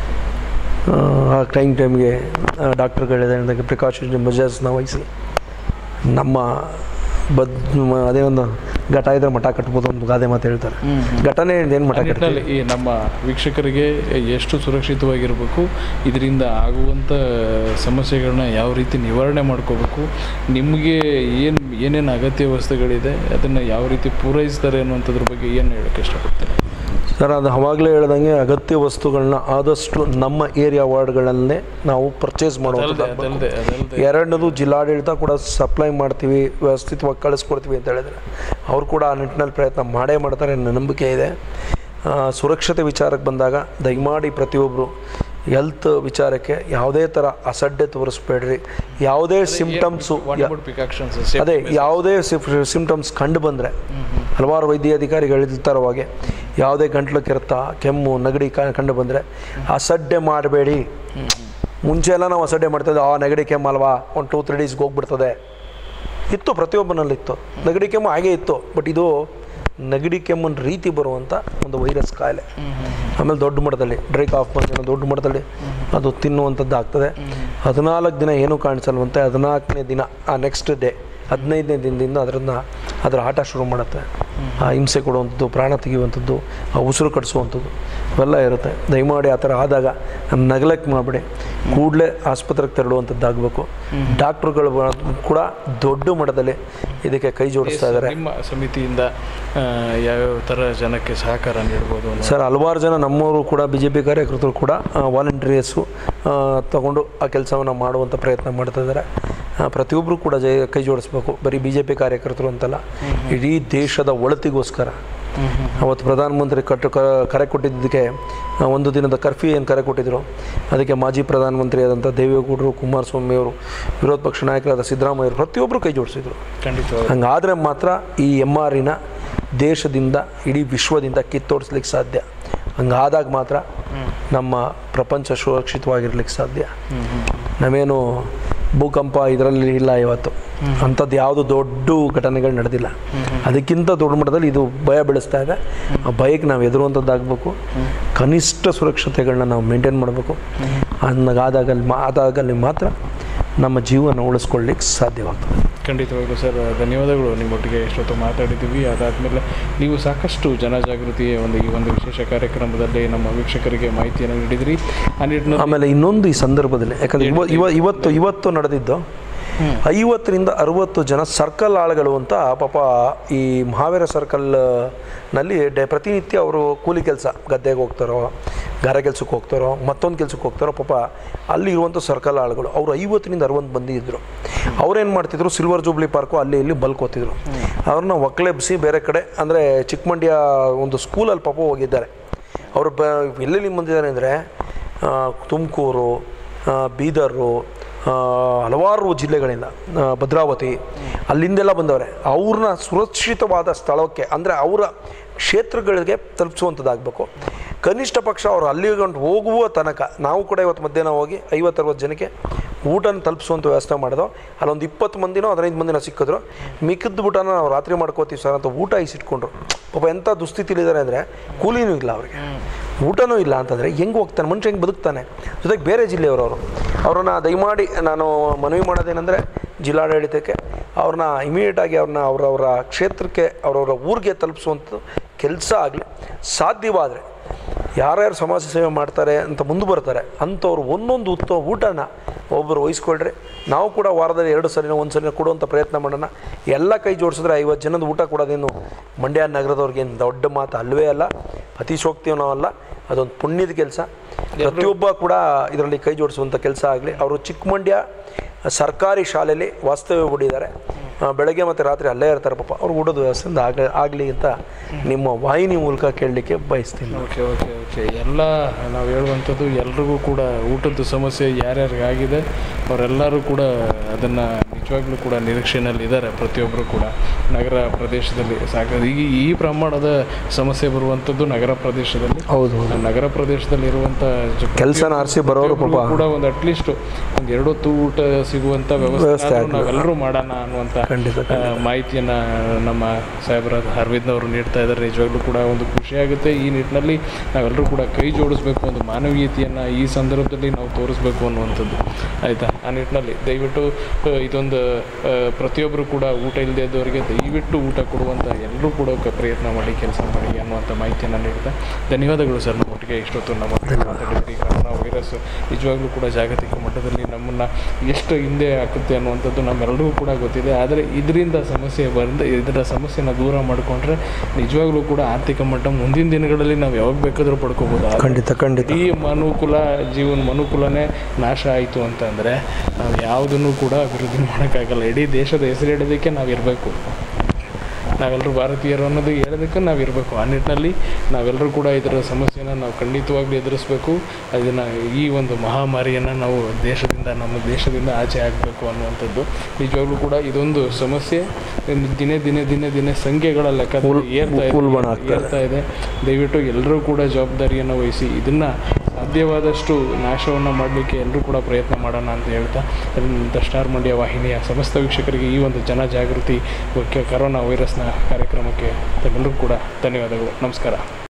ಆ ಟೈಮ್ ಟೈಮ್ಗೆ ಡಾಕ್ಟರ್ಗಳಿದೆ ಪ್ರಿಕಾಷನ್ ಮೆಜರ್ಸ್ನ ವಹಿಸಿ ನಮ್ಮ ಬದ್ ಮ- ಅದೇ ಒಂದು ಘಟ ಇದ್ರೆ ಮಠ ಕಟ್ಬೋದು ಒಂದು ಗಾದೆ ಮಾತು ಹೇಳ್ತಾರೆ ಘಟನೆ ಏನು ಮಠ ಕಟ್ತೀವಿ ನಿಟ್ಟಿನಲ್ಲಿ ಈ ನಮ್ಮ ವೀಕ್ಷಕರಿಗೆ ಎಷ್ಟು ಸುರಕ್ಷಿತವಾಗಿರಬೇಕು ಇದರಿಂದ ಆಗುವಂಥ ಸಮಸ್ಯೆಗಳನ್ನ ಯಾವ ರೀತಿ ನಿವಾರಣೆ ಮಾಡ್ಕೋಬೇಕು ನಿಮಗೆ ಏನು ಏನೇನು ಅಗತ್ಯ ವಸ್ತುಗಳಿದೆ ಅದನ್ನು ಯಾವ ರೀತಿ ಪೂರೈಸ್ತಾರೆ ಅನ್ನುವಂಥದ್ರ ಬಗ್ಗೆ ಏನು ಹೇಳೋಕ್ಕೆ ಇಷ್ಟಪಡ್ತೀನಿ ಸರ್ ಅದು ಅವಾಗಲೇ ಹೇಳ್ದಂಗೆ ಅಗತ್ಯ ವಸ್ತುಗಳನ್ನ ಆದಷ್ಟು ನಮ್ಮ ಏರಿಯಾ ವಾರ್ಡ್ಗಳಲ್ಲೇ ನಾವು ಪರ್ಚೇಸ್ ಅದಲ್ಲದೆ ಮಾಡುವಂಥದ್ದು ಅದಲ್ಲದೆ ಅದಲ್ಲದೆ ಎರಡನೇದು ಜಿಲ್ಲಾಡಳಿತ ಕೂಡ ಸಪ್ಲೈ ಮಾಡ್ತೀವಿ ವ್ಯವಸ್ಥಿತವಾಗಿ ಕಳಿಸ್ಕೊಡ್ತೀವಿ ಅಂತ ಹೇಳಿದ್ರೆ ಅವ್ರು ಕೂಡ ಆ ನಿಟ್ಟಿನಲ್ಲಿ ಪ್ರಯತ್ನ ಮಾಡೇ ಮಾಡ್ತಾರೆ ಅನ್ನೋ ನಂಬಿಕೆ ಇದೆ ಆ, ಸುರಕ್ಷತೆ ವಿಚಾರಕ್ಕೆ ಬಂದಾಗ ದಯಮಾಡಿ ಪ್ರತಿಯೊಬ್ಬರು ಹೆಲ್ತ್ ವಿಚಾರಕ್ಕೆ ಯಾವುದೇ ಥರ ಅಸಡ್ಡೆ ತೋರಿಸ್ಬೇಡ್ರಿ ಯಾವುದೇ ಸಿಂಪ್ಟಮ್ಸು ಪ್ರಿಕಾಕ್ಷನ್ಸ್ ಅದೇ ಯಾವುದೇ ಸಿಂಪ್ಟಮ್ಸ್ ಕಂಡು ಬಂದರೆ ಹಲವಾರು ವೈದ್ಯ ಅಧಿಕಾರಿಗಳು ಹೇಳ್ತಾರೆ ಅವಾಗೆ ಯಾವುದೇ ಗಂಟ್ಲು ಕೆರೆತ ಕೆಮ್ಮು ನೆಗಡಿ ಕ- ಕಂಡು ಬಂದರೆ ಅಸಡ್ಡೆ ಮಾಡಬೇಡಿ ಮುಂಚೆ ಎಲ್ಲ ನಾವು ಅಸಡ್ಡೆ ಮಾಡ್ತಿದ್ದೆ ಆ ನೆಗಡಿ ಕೆಮ್ಮಲ್ವಾ ಒಂದು ಟೂ ತ್ರೀ ಡೇಸ್ಗೆ ಹೋಗ್ಬಿಡ್ತದೆ ಇತ್ತು ಪ್ರತಿಯೊಬ್ಬನಲ್ಲಿತ್ತು ನೆಗಡಿ ಕೆಮ್ಮು ಹಾಗೇ ಇತ್ತು ಬಟ್ ಇದು ನೆಗಡಿ ಕೆಮ್ಮನ ರೀತಿ ಬರುವಂಥ ಒಂದು ವೈರಸ್ ಕಾಯಿಲೆ ಆಮೇಲೆ ದೊಡ್ಡ ಮಟ್ಟದಲ್ಲಿ ಡ್ರೈ ಕಾಫ್ ಬಂದು ದೊಡ್ಡ ಮಟ್ಟದಲ್ಲಿ ಅದು ತಿನ್ನುವಂಥದ್ದು ಆಗ್ತದೆ ಹದಿನಾಲ್ಕು ದಿನ ಏನೂ ಕಾಣಿಸಲ್ವಂತೆ ಹದಿನಾಲ್ಕನೇ ದಿನ ಆ ನೆಕ್ಸ್ಟ್ ಡೇ ಹದಿನೈದನೇ ದಿನದಿಂದ ಅದರನ್ನ ಅದರ ಆಟ ಶುರು ಮಾಡುತ್ತೆ ಆ ಹಿಂಸೆ ಕೊಡುವಂಥದ್ದು ಪ್ರಾಣ ತೆಗೆಯುವಂಥದ್ದು ಆ ಉಸಿರು ಕಟ್ಟಿಸುವಂಥದ್ದು ಅವೆಲ್ಲ ಇರುತ್ತೆ ದಯಮಾಡಿ ಆ ಥರ ಆದಾಗ ನಗಲಕ್ಕೆ ಮಾಡಬೇಡಿ ಕೂಡಲೇ ಆಸ್ಪತ್ರೆಗೆ ತೆರಳುವಂಥದ್ದಾಗಬೇಕು ಡಾಕ್ಟ್ರುಗಳು ಕೂಡ ದೊಡ್ಡ ಮಟ್ಟದಲ್ಲಿ ಇದಕ್ಕೆ ಕೈ ಜೋಡಿಸ್ತಾ ಇದ್ದಾರೆ ನಿಮ್ಮ ಸಮಿತಿಯಿಂದ ಆ, ಯಾವ್ಯಾವ ಥರ ಜನಕ್ಕೆ ಸಹಕಾರ ನೀಡ್ಬೋದು ಅನ್ನೋ ಸರ್ ಹಲವಾರು ಜನ ನಮ್ಮವರು ಕೂಡ ಬಿ ಜೆ ಪಿ ಕಾರ್ಯಕರ್ತರು ಕೂಡ ವಾಲಂಟಿಯರ್ಸು ತಗೊಂಡು ಆ ಕೆಲಸವನ್ನು ಮಾಡುವಂಥ ಪ್ರಯತ್ನ ಮಾಡ್ತಾ ಇದ್ದಾರೆ ಆ, ಪ್ರತಿಯೊಬ್ಬರು ಕೂಡ ಜೈ ಕೈ ಜೋಡಿಸ್ಬೇಕು ಬರೀ ಬಿ ಜೆ ಪಿ ಕಾರ್ಯಕರ್ತರು ಅಂತಲ್ಲ ಇಡೀ ದೇಶದ ಒಳತಿಗೋಸ್ಕರ ಅವತ್ತು ಪ್ರಧಾನಮಂತ್ರಿ ಕಟ್ಟು ಕ- ಕರೆ ಕೊಟ್ಟಿದ್ದಕ್ಕೆ ಆ, ಒಂದು ದಿನದ ಕರ್ಫ್ಯೂ ಏನು ಕರೆ ಕೊಟ್ಟಿದ್ರು ಅದಕ್ಕೆ ಮಾಜಿ ಪ್ರಧಾನಮಂತ್ರಿ ಆದಂಥ ದೇವೇಗೌಡರು ಕುಮಾರಸ್ವಾಮಿ ಅವರು ವಿರೋಧ ಪಕ್ಷ ನಾಯಕರಾದ ಸಿದ್ದರಾಮಯ್ಯರು ಪ್ರತಿಯೊಬ್ಬರು ಕೈ ಜೋಡಿಸಿದ್ರು ಖಂಡಿತವಾಗಿ ಹಂಗಾದ್ರೆ ಮಾತ್ರ ಈ ಎಮ್ ಆರಿನ ದೇಶದಿಂದ ಇಡೀ ವಿಶ್ವದಿಂದ ಕಿತ್ತೋಡಿಸ್ಲಿಕ್ಕೆ ಸಾಧ್ಯ ಹಂಗಾದಾಗ ಮಾತ್ರ ನಮ್ಮ ಪ್ರಪಂಚ ಸುರಕ್ಷಿತವಾಗಿರ್ಲಿಕ್ಕೆ ಸಾಧ್ಯ ನಾವೇನು ಭೂಕಂಪ ಇದರಲ್ಲಿ ಇಲ್ಲ ಇವತ್ತು ಅಂಥದ್ದು ಯಾವುದು ದೊಡ್ಡ ಘಟನೆಗಳು ನಡೆದಿಲ್ಲ ಅದಕ್ಕಿಂತ ದೊಡ್ಡ ಮಟ್ಟದಲ್ಲಿ ಇದು ಭಯ ಬೆಳೆಸ್ತಾ ಇದೆ ಆ ಭಯಕ್ಕೆ ನಾವು ಎದುರುವಂಥದ್ದಾಗಬೇಕು ಕನಿಷ್ಠ ಸುರಕ್ಷತೆಗಳನ್ನ ನಾವು ಮೇಂಟೈನ್ ಮಾಡಬೇಕು ಅನ್ನಗಾದಾಗಲ್ಲಿ ಮಾ ಆದಾಗಲ್ಲಿ ಮಾತ್ರ ನಮ್ಮ ಜೀವನ ಉಳಿಸ್ಕೊಳ್ಳಿಕ್ಕೆ ಸಾಧ್ಯವಾಗ್ತದೆ ಖಂಡಿತವಾಗ್ಲೂ ಸರ್ ಧನ್ಯವಾದಗಳು ನಿಮ್ಮೊಟ್ಟಿಗೆ ಎಷ್ಟೊತ್ತು ಮಾತಾಡಿದ್ದೀವಿ ಅದಾದಮೇಲೆ ನೀವು ಸಾಕಷ್ಟು ಜನಜಾಗೃತಿಯ ಒಂದು ಈ ಒಂದು ವಿಶೇಷ ಕಾರ್ಯಕ್ರಮದಲ್ಲಿ ನಮ್ಮ ವೀಕ್ಷಕರಿಗೆ ಮಾಹಿತಿಯನ್ನು ನೀಡಿದ್ರಿ ಆ ನಿಟ್ಟಿನಲ್ಲಿ ಆಮೇಲೆ ಇನ್ನೊಂದು ಈ ಸಂದರ್ಭದಲ್ಲಿ ಯಾಕಂದ್ರೆ ಇವ ಇವ ಇವತ್ತು ಇವತ್ತು ನಡೆದಿದ್ದು ಐವತ್ತರಿಂದ ಅರುವತ್ತು ಜನ ಸರ್ಕಲ್ ಆಳುಗಳು ಅಂತ ಪಾಪ ಈ ಮಹಾವೀರ ಸರ್ಕಲ್ ನಲ್ಲಿ ಡೇ ಪ್ರತಿನಿತ್ಯ ಅವರು ಕೂಲಿ ಕೆಲಸ ಗದ್ದೆಗೆ ಹೋಗ್ತಾರೋ ಗಾರೆ ಕೆಲ್ಸಕ್ಕೆ ಹೋಗ್ತಾರೋ ಮತ್ತೊಂದು ಕೆಲ್ಸಕ್ಕೆ ಹೋಗ್ತಾರೋ ಪಾಪ ಅಲ್ಲಿ ಇರುವಂಥ ಸರ್ಕಲ್ ಆಳುಗಳು ಅವರು ಐವತ್ತರಿಂದ ಅರವತ್ತು ಮಂದಿ ಇದ್ದರು ಅವ್ರೇನು ಮಾಡ್ತಿದ್ರು ಸಿಲ್ವರ್ ಜೂಬ್ಲಿ ಪಾರ್ಕು ಅಲ್ಲಿ ಇಲ್ಲಿ ಬಲ್ಕೋತಿದ್ರು ಅವ್ರನ್ನ ಒಕ್ಲೆಬ್ಸಿ ಬೇರೆ ಕಡೆ ಅಂದರೆ ಚಿಕ್ಕಮಂಡ್ಯ ಒಂದು ಸ್ಕೂಲಲ್ಲಿ ಪಾಪ ಹೋಗಿದ್ದಾರೆ ಅವರು ಬ ಎಲ್ಲೆಲ್ಲಿ ಬಂದಿದ್ದಾರೆ ಅಂದರೆ ತುಮಕೂರು ಬೀದರು ಆ, ಹಲವಾರು ಜಿಲ್ಲೆಗಳಿಂದ ಆ, ಭದ್ರಾವತಿ ಅಲ್ಲಿಂದೆಲ್ಲ ಬಂದವರೆ ಅವ್ರನ್ನ ಸುರಕ್ಷಿತವಾದ ಸ್ಥಳಕ್ಕೆ ಅಂದರೆ ಅವರ ಕ್ಷೇತ್ರಗಳಿಗೆ ತಲುಪಿಸುವಂಥದ್ದಾಗಬೇಕು ಕನಿಷ್ಠ ಪಕ್ಷ ಅವರು ಅಲ್ಲಿಗಂಟು ಹೋಗುವ ತನಕ ನಾವು ಕೂಡ ಇವತ್ತು ಮಧ್ಯಾಹ್ನ ಹೋಗಿ ಐವತ್ತರವತ್ತು ಜನಕ್ಕೆ ಊಟನ ತಲುಪಿಸುವಂಥ ವ್ಯವಸ್ಥೆ ಮಾಡಿದೋ ಅಲ್ಲೊಂದು ಇಪ್ಪತ್ತು ಮಂದಿನೋ ಹದಿನೈದು ಮಂದಿನ ಸಿಕ್ಕಿದ್ರು ಮಿಕ್ಕಿದ ಊಟನ ನಾವು ರಾತ್ರಿ ಮಾಡ್ಕೋತೀವಿ ಸರ್ ಅಂತ ಊಟ ಇಸಿಟ್ಕೊಂಡ್ರು ಪಾಪ ಎಂಥ ದುಸ್ಥಿತಿಲಿದ್ದಾರೆ ಅಂದರೆ ಕೂಲಿನೂ ಇಲ್ಲ ಅವ್ರಿಗೆ ಊಟನೂ ಇಲ್ಲ ಅಂತಂದರೆ ಹೆಂಗೆ ಹೋಗ್ತಾನೆ ಮನುಷ್ಯ ಹೆಂಗೆ ಬದುಕ್ತಾನೆ ಜೊತೆಗೆ ಬೇರೆ ಜಿಲ್ಲೆಯವರು ಅವರು ಅವ್ರನ್ನ ದಯಮಾಡಿ ನಾನು ಮನವಿ ಮಾಡೋದೇನೆಂದರೆ ಜಿಲ್ಲಾಡಳಿತಕ್ಕೆ ಅವ್ರನ್ನ ಇಮಿಡಿಯೇಟಾಗಿ ಅವ್ರನ್ನ ಅವರವರ ಕ್ಷೇತ್ರಕ್ಕೆ ಅವರವರ ಊರಿಗೆ ತಲುಪಿಸುವಂಥದ್ದು ಕೆಲಸ ಆಗಲಿ ಸಾಧ್ಯವಾದರೆ ಯಾರ್ಯಾರು ಸಮಾಜ ಸೇವೆ ಮಾಡ್ತಾರೆ ಅಂತ ಮುಂದೆ ಬರ್ತಾರೆ ಅಂಥವ್ರು ಒಂದೊಂದು ಉತ್ತಮ ಊಟನ ಒಬ್ಬರು ವಹಿಸ್ಕೊಳ್ರಿ ನಾವು ಕೂಡ ವಾರದಲ್ಲಿ ಎರಡು ಸಲಿನ ಒಂದು ಸಲಿನ ಕೊಡುವಂಥ ಪ್ರಯತ್ನ ಮಾಡೋಣ ಎಲ್ಲ ಕೈ ಜೋಡಿಸಿದ್ರೆ ಐವತ್ತು ಜನದ ಊಟ ಕೊಡೋದೇನು ಮಂಡ್ಯ ನಗರದವ್ರಿಗೇನು ದೊಡ್ಡ ಮಾತು ಅಲ್ವೇ ಅಲ್ಲ ಅತಿಶೋಕ್ತಿಯೂ ಅಲ್ಲ ಅದೊಂದು ಪುಣ್ಯದ ಕೆಲಸ ಪ್ರತಿಯೊಬ್ಬ ಕೂಡ ಇದರಲ್ಲಿ ಕೈ ಜೋಡಿಸುವಂಥ ಕೆಲಸ ಆಗಲಿ ಅವರು ಚಿಕ್ಕಮಂಡ್ಯ ಸರ್ಕಾರಿ ಶಾಲೆಯಲ್ಲಿ ವಾಸ್ತವ್ಯ ಹೂಡಿದ್ದಾರೆ ಆ, ಬೆಳಗ್ಗೆ ಮತ್ತು ರಾತ್ರಿ ಅಲ್ಲೇ ಇರ್ತಾರೆ ಪಾಪ ಅವ್ರು ಊಟದ ವ್ಯವಸ್ಥೆಯಿಂದ ಆಗ ಆಗಲಿ ಅಂತ ನಿಮ್ಮ ವಾಹಿನಿ ಮೂಲಕ ಕೇಳಲಿಕ್ಕೆ ಬಯಸ್ತೀನಿ ಓಕೆ ಓಕೆ ಓಕೆ ಎಲ್ಲ ನಾವು ಹೇಳುವಂಥದ್ದು ಎಲ್ರಿಗೂ ಕೂಡ ಊಟದ ಸಮಸ್ಯೆ ಯಾರ್ಯಾರಿಗಾಗಿದೆ ಅವರೆಲ್ಲರೂ ಕೂಡ ಅದನ್ನು ನಿಜವಾಗ್ಲೂ ಕೂಡ ನಿರೀಕ್ಷೆಯಲ್ಲಿ ಇದ್ದಾರೆ ಪ್ರತಿಯೊಬ್ಬರು ಕೂಡ ನಗರ ಪ್ರದೇಶದಲ್ಲಿ ಸಾಕ ಈ ಈ ಪ್ರಮಾಣದ ಸಮಸ್ಯೆ ಬರುವಂಥದ್ದು ನಗರ ಪ್ರದೇಶದಲ್ಲಿ ಹೌದು ನಗರ ಪ್ರದೇಶದಲ್ಲಿ ಇರುವಂಥ ಕೆಲಸನ ಆರಿಸಿ ಬರೋರು ಪಾಪ ಕೂಡ ಒಂದು ಅಟ್ಲೀಸ್ಟ್ ಒಂದು ಎರಡು ಹೊತ್ತು ಊಟ ಸಿಗುವಂಥ ವ್ಯವಸ್ಥೆ ಆದ್ರೂ ನಾವೆಲ್ಲರೂ ಮಾಡೋಣ ಅನ್ನುವಂಥ ಖಂಡಿತ ಆ, ಮಾಹಿತಿಯನ್ನ ನಮ್ಮ ಸಾಹೇಬ್ರ ಅರವಿಂದ್ನವರು ನೀಡ್ತಾ ಇದ್ದಾರೆ ನಿಜವಾಗ್ಲೂ ಕೂಡ ಒಂದು ಖುಷಿ ಆಗುತ್ತೆ ಈ ನಿಟ್ಟಿನಲ್ಲಿ ನಾವೆಲ್ಲರೂ ಕೂಡ ಕೈ ಜೋಡಿಸ್ಬೇಕು ಒಂದು ಮಾನವೀಯತೆಯನ್ನು ಈ ಸಂದರ್ಭದಲ್ಲಿ ನಾವು ತೋರಿಸ್ಬೇಕು ಅನ್ನುವಂಥದ್ದು ಆಯಿತಾ ಆ ನಿಟ್ಟಿನಲ್ಲಿ ದಯವಿಟ್ಟು ಆ, ಇದೊಂದು ಆ, ಪ್ರತಿಯೊಬ್ಬರು ಕೂಡ ಊಟ ಇಲ್ಲದೆ ಇದ್ದವರಿಗೆ ದಯವಿಟ್ಟು ಊಟ ಕೊಡುವಂಥ ಎಲ್ಲರೂ ಕೂಡ ಕ- ಪ್ರಯತ್ನ ಮಾಡಿ ಕೆಲಸ ಮಾಡಿ ಅನ್ನುವಂಥ ಮಾಹಿತಿಯನ್ನು ನೀಡ್ತಾ ಧನ್ಯವಾದಗಳು ಸರ್ ನಮ್ಮ ಒಟ್ಟಿಗೆ ಇಷ್ಟೊತ್ತು ನಮ್ಮ ಮಾತಾಡಿದ್ರಿ ಕರೋನಾ ವೈರಸ್ ನಿಜವಾಗ್ಲೂ ಕೂಡ ಜಾಗತಿಕ ಮಟ್ಟದಲ್ಲಿ ನಮ್ಮನ್ನು ಎಷ್ಟು ಹಿಂದೆ ಹಾಕುತ್ತೆ ಅನ್ನುವಂಥದ್ದು ನಮ್ಮೆಲ್ಲರಿಗೂ ಕೂಡ ಗೊತ್ತಿದೆ ಆದರೆ ಇದರಿಂದ ಸಮಸ್ಯೆ ಬಂದ ಇದರ ಸಮಸ್ಯೆನ ದೂರ ಮಾಡಿಕೊಂಡ್ರೆ ನಿಜವಾಗ್ಲೂ ಕೂಡ ಆರ್ಥಿಕ ಮಟ್ಟ ಮುಂದಿನ ದಿನಗಳಲ್ಲಿ ನಾವು ಯಾವಾಗ ಬೇಕಾದರೂ ಪಡ್ಕೋಬೋದು ಆದ್ರೆ ಖಂಡಿತ ಖಂಡಿತ ಈ ಮನುಕುಲ ಜೀವನ ಮನುಕುಲನೇ ನಾಶ ಆಯಿತು ಅಂತಂದರೆ ನಾವು ಯಾವುದನ್ನು ಕೂಡ ಅಭಿವೃದ್ಧಿ ಮಾಡೋಕ್ಕಾಗಲ್ಲ ಇಡೀ ದೇಶದ ಹೆಸರು ಹಿಡೋದಕ್ಕೆ ನಾವು ಇರಬೇಕು ನಾವೆಲ್ಲರೂ ಭಾರತೀಯರು ಅನ್ನೋದು ಹೇಳೋದಕ್ಕೆ ನಾವು ಇರಬೇಕು ಆ ನಿಟ್ಟಿನಲ್ಲಿ ನಾವೆಲ್ಲರೂ ಕೂಡ ಇದರ ಸಮಸ್ಯೆನ ನಾವು ಖಂಡಿತವಾಗ್ಲೂ ಎದುರಿಸಬೇಕು ಅದನ್ನು ಈ ಒಂದು ಮಹಾಮಾರಿಯನ್ನು ನಾವು ದೇಶದಿಂದ ನಮ್ಮ ದೇಶದಿಂದ ಆಚೆ ಆಗಬೇಕು ಅನ್ನುವಂಥದ್ದು ನಿಜವಾಗ್ಲೂ ಕೂಡ ಇದೊಂದು ಸಮಸ್ಯೆ ದಿನೇ ದಿನೇ ದಿನೇ ದಿನೇ ಸಂಖ್ಯೆಗಳ ಲೆಕ್ಕದಲ್ಲಿ ಏರ್ತಾ ಇದೆ ಉಲ್ಬಣ ಆಗ್ತಾ ಇದೆ. ಏರ್ತಾ ಇದೆ ದಯವಿಟ್ಟು ಎಲ್ಲರೂ ಕೂಡ ಜವಾಬ್ದಾರಿಯನ್ನು ವಹಿಸಿ ಇದನ್ನು ಸಾಧ್ಯವಾದಷ್ಟು ನಾಶವನ್ನು ಮಾಡಲಿಕ್ಕೆ ಎಲ್ಲರೂ ಕೂಡ ಪ್ರಯತ್ನ ಮಾಡೋಣ ಅಂತ ಹೇಳ್ತಾ ದ ಸ್ಟಾರ್ ಮಂಡ್ಯ ವಾಹಿನಿಯ ಸಮಸ್ತ ವೀಕ್ಷಕರಿಗೆ ಈ ಒಂದು ಜನಜಾಗೃತಿ ಕ- ಕರೋನಾ ವೈರಸ್ನ ಕಾರ್ಯಕ್ರಮಕ್ಕೆ ತಮ್ಮೆಲ್ಲರಿಗೂ ಕೂಡ ಧನ್ಯವಾದಗಳು ನಮಸ್ಕಾರ